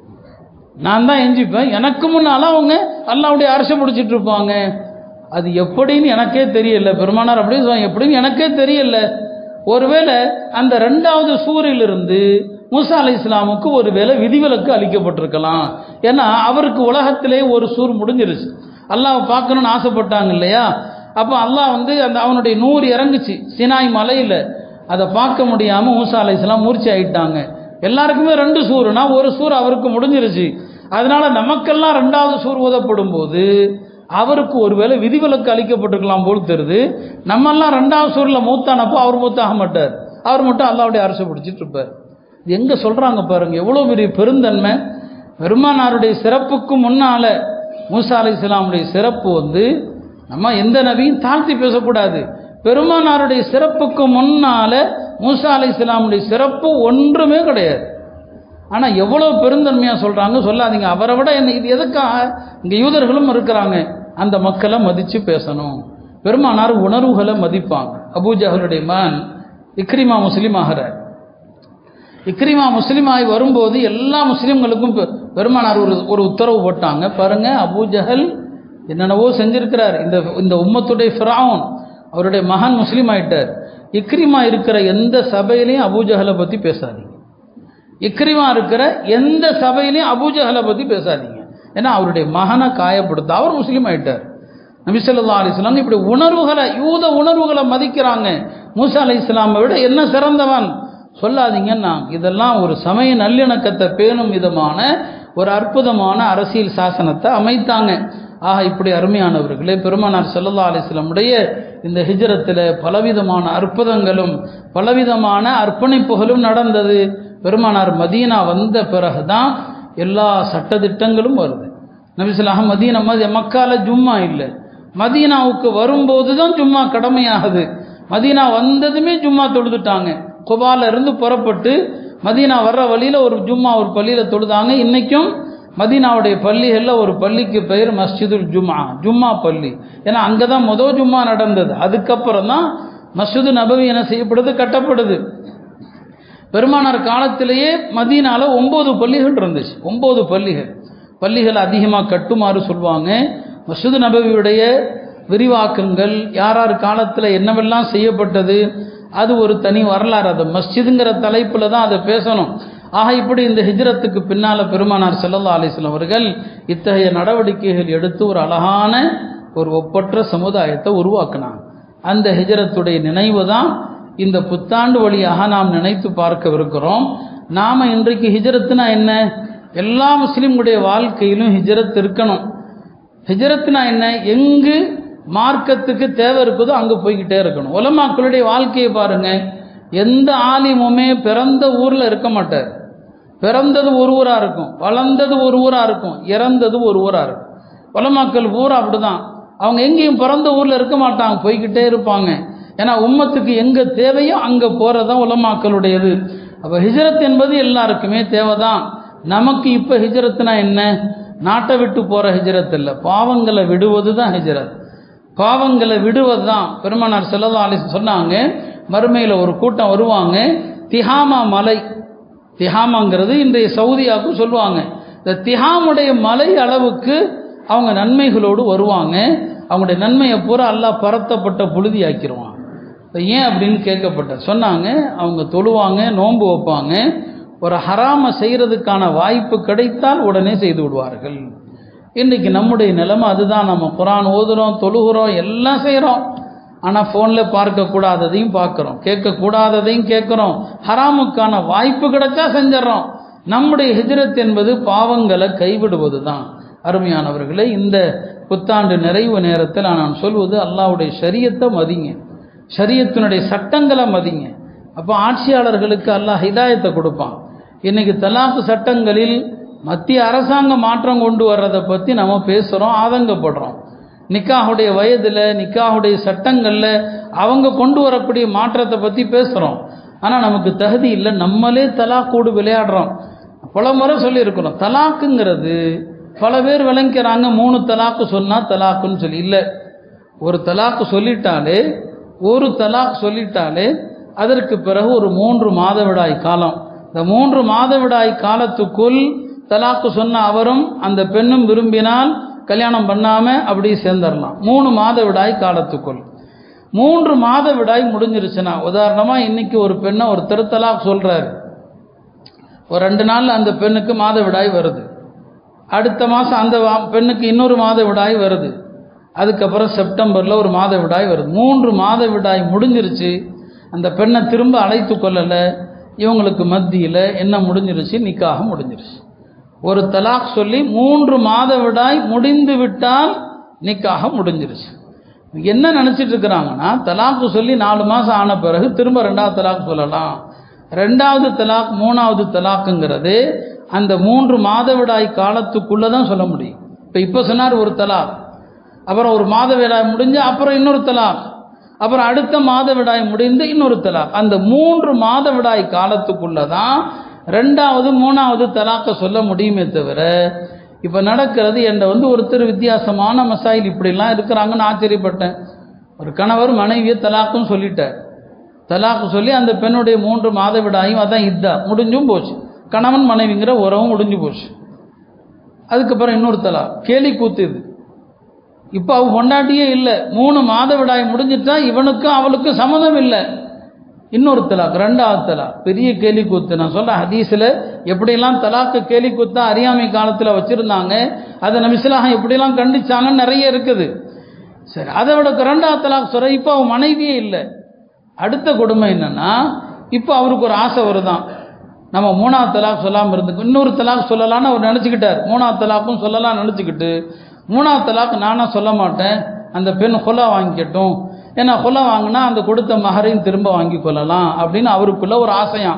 நான் தான் எஞ்சிப்பேன் எனக்கு முன்னால அவங்க அல்லாவுடைய அரசை பிடிச்சிட்டு இருப்பாங்க அது எப்படின்னு எனக்கே தெரியல பெருமானார் அப்படி சொல்லுவாங்க எப்படின்னு எனக்கே தெரியல ஒருவேளை அந்த ரெண்டாவது சூரிலிருந்து மூசா அலை இஸ்லாமுக்கு ஒருவேளை விதிவிலக்கு அளிக்கப்பட்டிருக்கலாம் ஏன்னா அவருக்கு உலகத்திலே ஒரு சூர் முடிஞ்சிருச்சு அல்லாஹ் பார்க்கணும்னு ஆசைப்பட்டாங்க இல்லையா அப்போ அல்லாஹ் வந்து அந்த அவனுடைய நூறு இறங்குச்சு சினாய் மலையில் அதை பார்க்க முடியாமல் மூசா அலை இஸ்லாம் மூர்ச்சி ஆயிட்டாங்க எல்லாருக்குமே ரெண்டு சூறுனா ஒரு சூர் அவருக்கு முடிஞ்சிருச்சு அதனால நமக்கெல்லாம் ரெண்டாவது சூர் ஊதப்படும் போது அவருக்கு ஒருவேளை விதிவிலக்கு அளிக்கப்பட்டிருக்கலாம் போல் தெரியுது நம்மெல்லாம் ரெண்டாவது சூரில் மூத்தானப்போ அவர் மூத்தாக மாட்டார் அவர் மட்டும் அல்லாவுடைய அரசு பிடிச்சிட்டு இருப்பார் இது எங்கே சொல்கிறாங்க பாருங்க எவ்வளோ பெரிய பெருந்தன்மை பெருமானாருடைய சிறப்புக்கு முன்னால மூசா அலை இஸ்லாமுடைய சிறப்பு வந்து நம்ம எந்த நபியும் தாழ்த்தி பேசக்கூடாது பெருமானாருடைய சிறப்புக்கு முன்னால மூசா அலை இஸ்லாமுடைய சிறப்பு ஒன்றுமே கிடையாது ஆனால் எவ்வளோ பெருந்தன்மையாக சொல்கிறாங்க சொல்லாதீங்க அவரை விட என்ன இது எதுக்காக இங்கே யூதர்களும் இருக்கிறாங்க அந்த மக்களை மதித்து பேசணும் பெருமானார் உணர்வுகளை மதிப்பாங்க அபூஜஹலுடைய மகன் இக்ரிமா முஸ்லீம் ஆகிறார் இக்ரிமா முஸ்லீம் ஆகி வரும்போது எல்லா முஸ்லீம்களுக்கும் பெ- பெருமானார் ஒரு ஒரு உத்தரவு போட்டாங்க பாருங்க அபூஜஹல் என்னென்னவோ செஞ்சிருக்கிறார் இந்த இந்த உம்மத்துடைய ஃபிரௌன் அவருடைய மகன் முஸ்லீம் ஆயிட்டார் இக்ரிமா இருக்கிற எந்த சபையிலையும் அபூஜஹலை பற்றி பேசாதீங்க இக்ரிமா இருக்கிற எந்த சபையிலையும் அபூஜஹலை பற்றி பேசாதீங்க ஏன்னா அவருடைய மகனை காயப்படுத்த அவர் முஸ்லீம் ஆயிட்டார் நபி ஸல்லல்லாஹு அலைஹி வஸல்லம் இப்படி உணர்வுகளை யூத உணர்வுகளை மதிக்கிறாங்க மூசா அலை இஸ்லாமை விட என்ன சிறந்தவன் சொல்லாதீங்கன்னா இதெல்லாம் ஒரு சமய நல்லிணக்கத்தை பேணும் விதமான ஒரு அற்புதமான அரசியல் சாசனத்தை அமைத்தாங்க ஆக இப்படி அருமையானவர்களே பெருமானார் ஸல்லல்லாஹு அலைஹி வஸல்லமுடைய இந்த ஹிஜ்ரத்தில் பலவிதமான அற்புதங்களும் பலவிதமான அர்ப்பணிப்புகளும் நடந்தது பெருமானார் மதீனா வந்த பிறகுதான் எல்லா சட்டதிட்டங்களும் வருது நபிசுல்லாஹ் மதீனா மதி மக்கால ஜும்மா இல்லை மதீனாவுக்கு வரும்போது தான் ஜும்மா கடமையாகுது மதீனா வந்ததுமே ஜும்மா தொழுதுட்டாங்க குபால இருந்து புறப்பட்டு மதீனா வர்ற வழியில் ஒரு ஜும்மா ஒரு பள்ளியில் தொழுதாங்க இன்னைக்கும் மதீனாவுடைய பள்ளிகளில் ஒரு பள்ளிக்கு பெயர் மஸ்ஜிதுல் ஜும்மா ஜும்மா பள்ளி ஏன்னா அங்கே தான் முதல் ஜும்மா நடந்தது அதுக்கப்புறம் தான் மஸ்ஜிது நபவி என செய்யப்படுது கட்டப்படுது பெருமானார் காலத்திலேயே மதீனால ஒன்பது பள்ளிகள் இருந்துச்சு ஒன்பது பள்ளிகள் பள்ளிகள் அதிகமாக கட்டுமாறு சொல்லுவாங்க மசூது நபவியுடைய விரிவாக்கங்கள் யார் யார் காலத்தில் என்னவெல்லாம் செய்யப்பட்டது அது ஒரு தனி வரலாறு அது மஸ்ஜிதுங்கிற தலைப்பில் தான் அதை பேசணும் ஆக இப்படி இந்த ஹிஜ்ரத்துக்கு பின்னால் பெருமானார் செல்லல்லா அலிஸ்லாம் அவர்கள் இத்தகைய நடவடிக்கைகள் எடுத்து ஒரு அழகான ஒரு ஒப்பற்ற சமுதாயத்தை உருவாக்கினாங்க அந்த ஹிஜரத்துடைய நினைவு தான் இந்த புத்தாண்டு வழியாக நாம் நினைத்து பார்க்கவிருக்கிறோம் நாம் இன்றைக்கு ஹிஜரத்துனா என்ன எல்லா முஸ்லீம்களுடைய வாழ்க்கையிலும் ஹிஜரத் இருக்கணும் ஹிஜரத்னா என்ன எங்கு மார்க்கத்துக்கு தேவை இருக்குதோ அங்கே போய்கிட்டே இருக்கணும் உலமாக்களுடைய வாழ்க்கையை பாருங்க எந்த ஆலிமுமே பிறந்த ஊரில் இருக்க மாட்டார் பிறந்தது ஒரு ஊராக இருக்கும் வளர்ந்தது ஒரு ஊராக இருக்கும் இறந்தது ஒரு ஊராக இருக்கும் உலமாக்கள் ஊரா அப்படிதான் அவங்க எங்கேயும் பிறந்த ஊரில் இருக்க மாட்டாங்க போய்கிட்டே இருப்பாங்க ஏன்னா உம்மத்துக்கு எங்கே தேவையோ அங்கே போகிறது தான் உலமாக்களுடையது அப்போ ஹிஜரத் என்பது எல்லாருக்குமே தேவைதான் நமக்கு இப்போ ஹிஜரத்னா என்ன நாட்டை விட்டு போகிற ஹிஜரத் இல்லை பாவங்களை விடுவது தான் ஹிஜரத் பாவங்களை விடுவது தான் பெருமானார் செல்லதா அலி சொன்னாங்க மறுமையில் ஒரு கூட்டம் வருவாங்க திஹாமா மலை திஹாமாங்கிறது இன்றைய சவுதியாவுக்கும் சொல்லுவாங்க இந்த திஹாமுடைய மலை அளவுக்கு அவங்க நன்மைகளோடு வருவாங்க அவங்களுடைய நன்மையை பூரா அல்லாஹ் பரத்தப்பட்ட புழுதி ஆக்கிடுவான் ஏன் அப்படின்னு கேட்கப்பட்ட சொன்னாங்க அவங்க தொழுவாங்க நோன்பு வைப்பாங்க ஒரு ஹராம செய்கிறதுக்கான வாய்ப்பு கிடைத்தால் உடனே செய்து விடுவார்கள் இன்றைக்கி நம்முடைய நிலைமை அதுதான் நம்ம குரான் ஓதுறோம் தொழுகிறோம் எல்லாம் செய்கிறோம் ஆனால் ஃபோனில் பார்க்கக்கூடாததையும் பார்க்குறோம் கேட்கக்கூடாததையும் கேட்குறோம் ஹராமுக்கான வாய்ப்பு கிடைச்சா செஞ்சிடறோம் நம்முடைய ஹிஜ்ரத் என்பது பாவங்களை கைவிடுவது தான் அருமையானவர்களே இந்த புத்தாண்டு நிறைவு நேரத்தில் நான் சொல்வது அல்லாவுடைய ஷரியத்தை மதிங்க ஷரியத்தினுடைய சட்டங்களை மதிங்க அப்போ ஆட்சியாளர்களுக்கு அல்லாஹ் ஹிதாயத்தை கொடுப்பான் இன்னைக்கு தலாக்கு சட்டங்களில் மத்திய அரசாங்கம் மாற்றம் கொண்டு வர்றதை பற்றி நம்ம பேசுகிறோம் ஆதங்கப்படுறோம் நிக்காஹுடைய வயதில் நிக்காஹுடைய சட்டங்களில் அவங்க கொண்டு வரக்கூடிய மாற்றத்தை பற்றி பேசுகிறோம் ஆனால் நமக்கு தகுதி இல்லை நம்மளே தலாக்கூடு விளையாடுறோம் பல முறை சொல்லியிருக்கிறோம் தலாக்குங்கிறது பல பேர் விளங்கிறாங்க மூணு தலாக்கு சொன்னால் தலாக்குன்னு சொல்லி இல்லை ஒரு தலாக்கு சொல்லிட்டாலே ஒரு தலாக் சொல்லிட்டாலே அதற்கு பிறகு ஒரு மூன்று மாதவிடாய் காலம் இந்த மூன்று மாதவிடாய் காலத்துக்குள் தலாக்கு சொன்ன அவரும் அந்த பெண்ணும் விரும்பினால் கல்யாணம் பண்ணாமல் அப்படி சேர்ந்துடலாம் மூணு மாதவிடாய் காலத்துக்குள் மூன்று மாதவிடாய் முடிஞ்சிருச்சுன்னா உதாரணமாக இன்னைக்கு ஒரு பெண்ணை ஒரு திருத்தலாக் சொல்கிறாரு ஒரு ரெண்டு நாளில் அந்த பெண்ணுக்கு மாதவிடாய் வருது அடுத்த மாதம் அந்த பெண்ணுக்கு இன்னொரு மாதவிடாய் வருது அதுக்கப்புறம் செப்டம்பரில் ஒரு மாதவிடாய் வருது மூன்று மாதவிடாய் முடிஞ்சிருச்சு அந்த பெண்ணை திரும்ப அழைத்து கொள்ளலை இவங்களுக்கு மத்தியில் என்ன முடிஞ்சிருச்சு நிக்காக முடிஞ்சிருச்சு ஒரு தலாக் சொல்லி மூன்று மாதவிடாய் முடிந்து விட்டால் நிக்காக முடிஞ்சிருச்சு என்ன நினச்சிட்டு இருக்கிறாங்கன்னா தலாக்கு சொல்லி நாலு மாதம் ஆன பிறகு திரும்ப ரெண்டாவது தலாக் சொல்லலாம் ரெண்டாவது தலாக் மூணாவது தலாக்குங்கிறது அந்த மூன்று மாதவிடாய் காலத்துக்குள்ளே தான் சொல்ல முடியும் இப்போ இப்போ சொன்னார் ஒரு தலாக் அப்புறம் ஒரு மாதவிடாய் முடிஞ்சு அப்புறம் இன்னொரு தலாக் அப்புறம் அடுத்த மாதவிடாய் முடிந்து இன்னொரு தலாக் அந்த மூன்று மாதவிடாய் காலத்துக்குள்ளே தான் ரெண்டாவது மூணாவது தலாக்கை சொல்ல முடியுமே தவிர இப்போ நடக்கிறது என்ற வந்து ஒருத்தர் வித்தியாசமான மசாயில் இப்படிலாம் இருக்கிறாங்கன்னு ஆச்சரியப்பட்டேன் ஒரு கணவர் மனைவியை தலாக்கும் சொல்லிட்டார் தலாக்கு சொல்லி அந்த பெண்ணுடைய மூன்று மாதவிடாயும் அதான் இதா முடிஞ்சும் போச்சு கணவன் மனைவிங்கிற உறவும் முடிஞ்சு போச்சு அதுக்கப்புறம் இன்னொரு தலா கேலி கூத்து இது இப்போ அவ பொண்டாட்டியே இல்லை மூணு மாதவிடாய் முடிஞ்சிட்டா இவனுக்கும் அவளுக்கும் சம்மதம் இல்லை இன்னொரு தலாக் ரெண்டாவது தலாக் பெரிய கேலி கூத்து நான் சொல்ல ஹதீஸில் எப்படியெல்லாம் தலாக்கு கேலி கூத்தா அறியாமை காலத்தில் வச்சுருந்தாங்க அதை நபிசிலாக எப்படியெல்லாம் கண்டிச்சாங்கன்னு நிறைய இருக்குது சரி அதை விட ரெண்டாவது தலாக் சொல்ற இப்போ அவன் மனைவியே இல்லை அடுத்த கொடுமை என்னன்னா இப்போ அவருக்கு ஒரு ஆசை வருதான் நம்ம மூணாவது தலாக் சொல்லாமல் இருந்து இன்னொரு தலாக் சொல்லலாம்னு அவர் நினச்சிக்கிட்டார் மூணாவது தலாக்கும் சொல்லலாம் நினச்சிக்கிட்டு மூணாவது தலாக் நானாக சொல்ல மாட்டேன் அந்த பெண் கொலா வாங்கிக்கட்டும் ஏன்னா கொலை வாங்கினா அந்த கொடுத்த மகரையும் திரும்ப வாங்கி கொள்ளலாம் அப்படின்னு அவருக்குள்ள ஒரு ஆசையாம்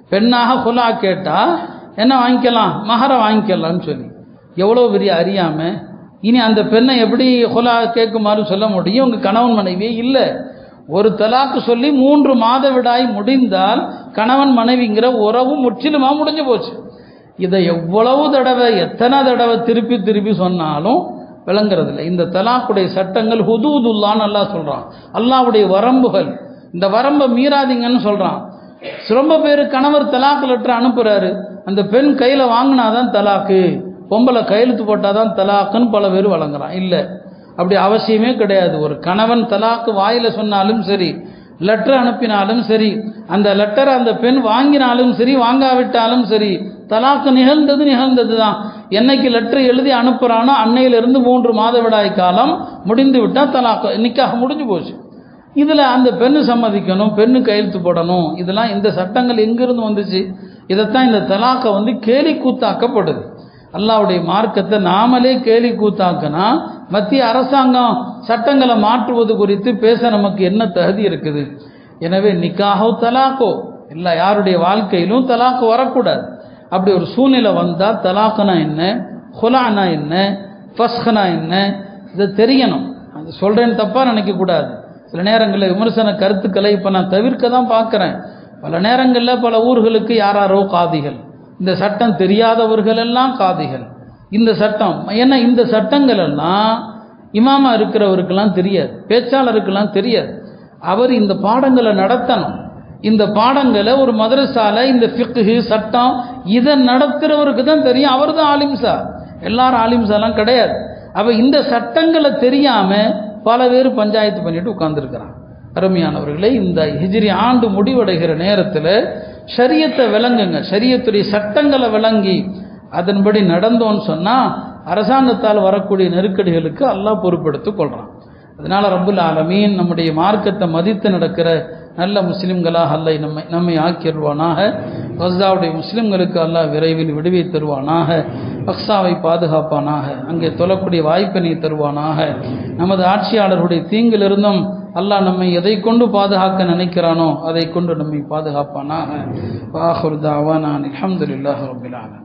பெண்ணாக ஹுலா கேட்டால் என்ன வாங்கிக்கலாம் மகரை வாங்கிக்கலாம்னு சொல்லி எவ்வளோ பெரிய அறியாம இனி அந்த பெண்ணை எப்படி ஹுலா கேட்குமாறு சொல்ல முடியும் உங்கள் கணவன் மனைவியே இல்லை ஒரு தலாக்கு சொல்லி மூன்று மாத விடாய் முடிந்தால் கணவன் மனைவிங்கிற உறவு முற்றிலுமாக முடிஞ்சு போச்சு இதை எவ்வளவு தடவை எத்தனை தடவை திருப்பி திருப்பி சொன்னாலும் விளங்குறதில்ல இந்த தலாக்குடைய சட்டங்கள் ஹுதூதுல்லான்னு அல்லாஹ் சொல்கிறான் அல்லாவுடைய வரம்புகள் இந்த வரம்பை மீறாதீங்கன்னு சொல்கிறான் ரொம்ப பேர் கணவர் தலாக்கு லெட்டர் அனுப்புகிறாரு அந்த பெண் கையில் வாங்கினாதான் தலாக்கு பொம்பளை கையெழுத்து போட்டால் தான் தலாக்குன்னு பல பேர் வழங்குறான் இல்லை அப்படி அவசியமே கிடையாது ஒரு கணவன் தலாக்கு வாயில் சொன்னாலும் சரி லெட்டர் அனுப்பினாலும் சரி அந்த லெட்டரை அந்த பெண் வாங்கினாலும் சரி வாங்காவிட்டாலும் சரி தலாக்கு நிகழ்ந்தது நிகழ்ந்தது தான் என்னைக்கு லெட்டர் எழுதி அனுப்புகிறானோ அன்னையிலிருந்து மூன்று மாதவிடாய் காலம் முடிந்து விட்டால் தலாக்கு நிக்காக முடிஞ்சு போச்சு இதில் அந்த பெண்ணு சம்மதிக்கணும் பெண்ணு கையெழுத்து போடணும் இதெல்லாம் இந்த சட்டங்கள் எங்கிருந்து வந்துச்சு இதைத்தான் இந்த தலாக்கை வந்து கேலி கூத்தாக்கப்படுது அல்லாவுடைய மார்க்கத்தை நாமளே கேலி கூத்தாக்கினா மத்திய அரசாங்கம் சட்டங்களை மாற்றுவது குறித்து பேச நமக்கு என்ன தகுதி இருக்குது எனவே நிக்காகோ தலாக்கோ இல்லை யாருடைய வாழ்க்கையிலும் தலாக்கு வரக்கூடாது அப்படி ஒரு சூழ்நிலை வந்தால் தலாக்குனா என்ன ஹுலானா என்ன ஃபஸ்கனா என்ன இதை தெரியணும் அது சொல்கிறேன்னு தப்பாக நினைக்கக்கூடாது சில நேரங்களில் விமர்சன கருத்துக்களை இப்போ நான் தவிர்க்க தான் பார்க்குறேன் பல நேரங்களில் பல ஊர்களுக்கு யாராரோ காதிகள் இந்த சட்டம் தெரியாதவர்கள் எல்லாம் காதிகள் இந்த சட்டம் ஏன்னா இந்த சட்டங்கள் எல்லாம் இமாமா இருக்கிறவருக்கெல்லாம் தெரியாது பேச்சாளருக்கெல்லாம் தெரியாது அவர் இந்த பாடங்களை நடத்தணும் இந்த பாடங்களை ஒரு மதரசால இந்த ஃபிக்கு சட்டம் இதை நடத்துகிறவருக்கு தான் தெரியும் அவர் தான் ஆலிம்சா எல்லாரும் ஆலிம்சாலாம் கிடையாது அப்போ இந்த சட்டங்களை தெரியாமல் பல பேர் பஞ்சாயத்து பண்ணிட்டு உட்கார்ந்துருக்கிறான் அருமையானவர்களே இந்த ஹிஜ்ரி ஆண்டு முடிவடைகிற நேரத்தில் ஷரியத்தை விளங்குங்க ஷரியத்துடைய சட்டங்களை விளங்கி அதன்படி நடந்தோன்னு சொன்னால் அரசாங்கத்தால் வரக்கூடிய நெருக்கடிகளுக்கு அல்லாஹ் பொறுப்பெடுத்துக் கொள்கிறான் அதனால் ரப்புல் ஆலமீன் நம்முடைய மார்க்கத்தை மதித்து நடக்கிற நல்ல முஸ்லிம்களாக அல்லை நம்மை நம்மை ஆக்கிடுவானாக கஸ்தாவுடைய முஸ்லிம்களுக்கு அல்லாஹ் விரைவில் விடுவி தருவானாக பக்ஸாவை பாதுகாப்பானாக அங்கே தொழக்கூடிய வாய்ப்பினை தருவானாக நமது ஆட்சியாளர்களுடைய தீங்கிலிருந்தும் அல்லாஹ் நம்மை எதை கொண்டு பாதுகாக்க நினைக்கிறானோ அதை கொண்டு நம்மை பாதுகாப்பானாக வாஹுர் தாவானான் அலமதுல்லாஹ் ரபில் ஆலமீன்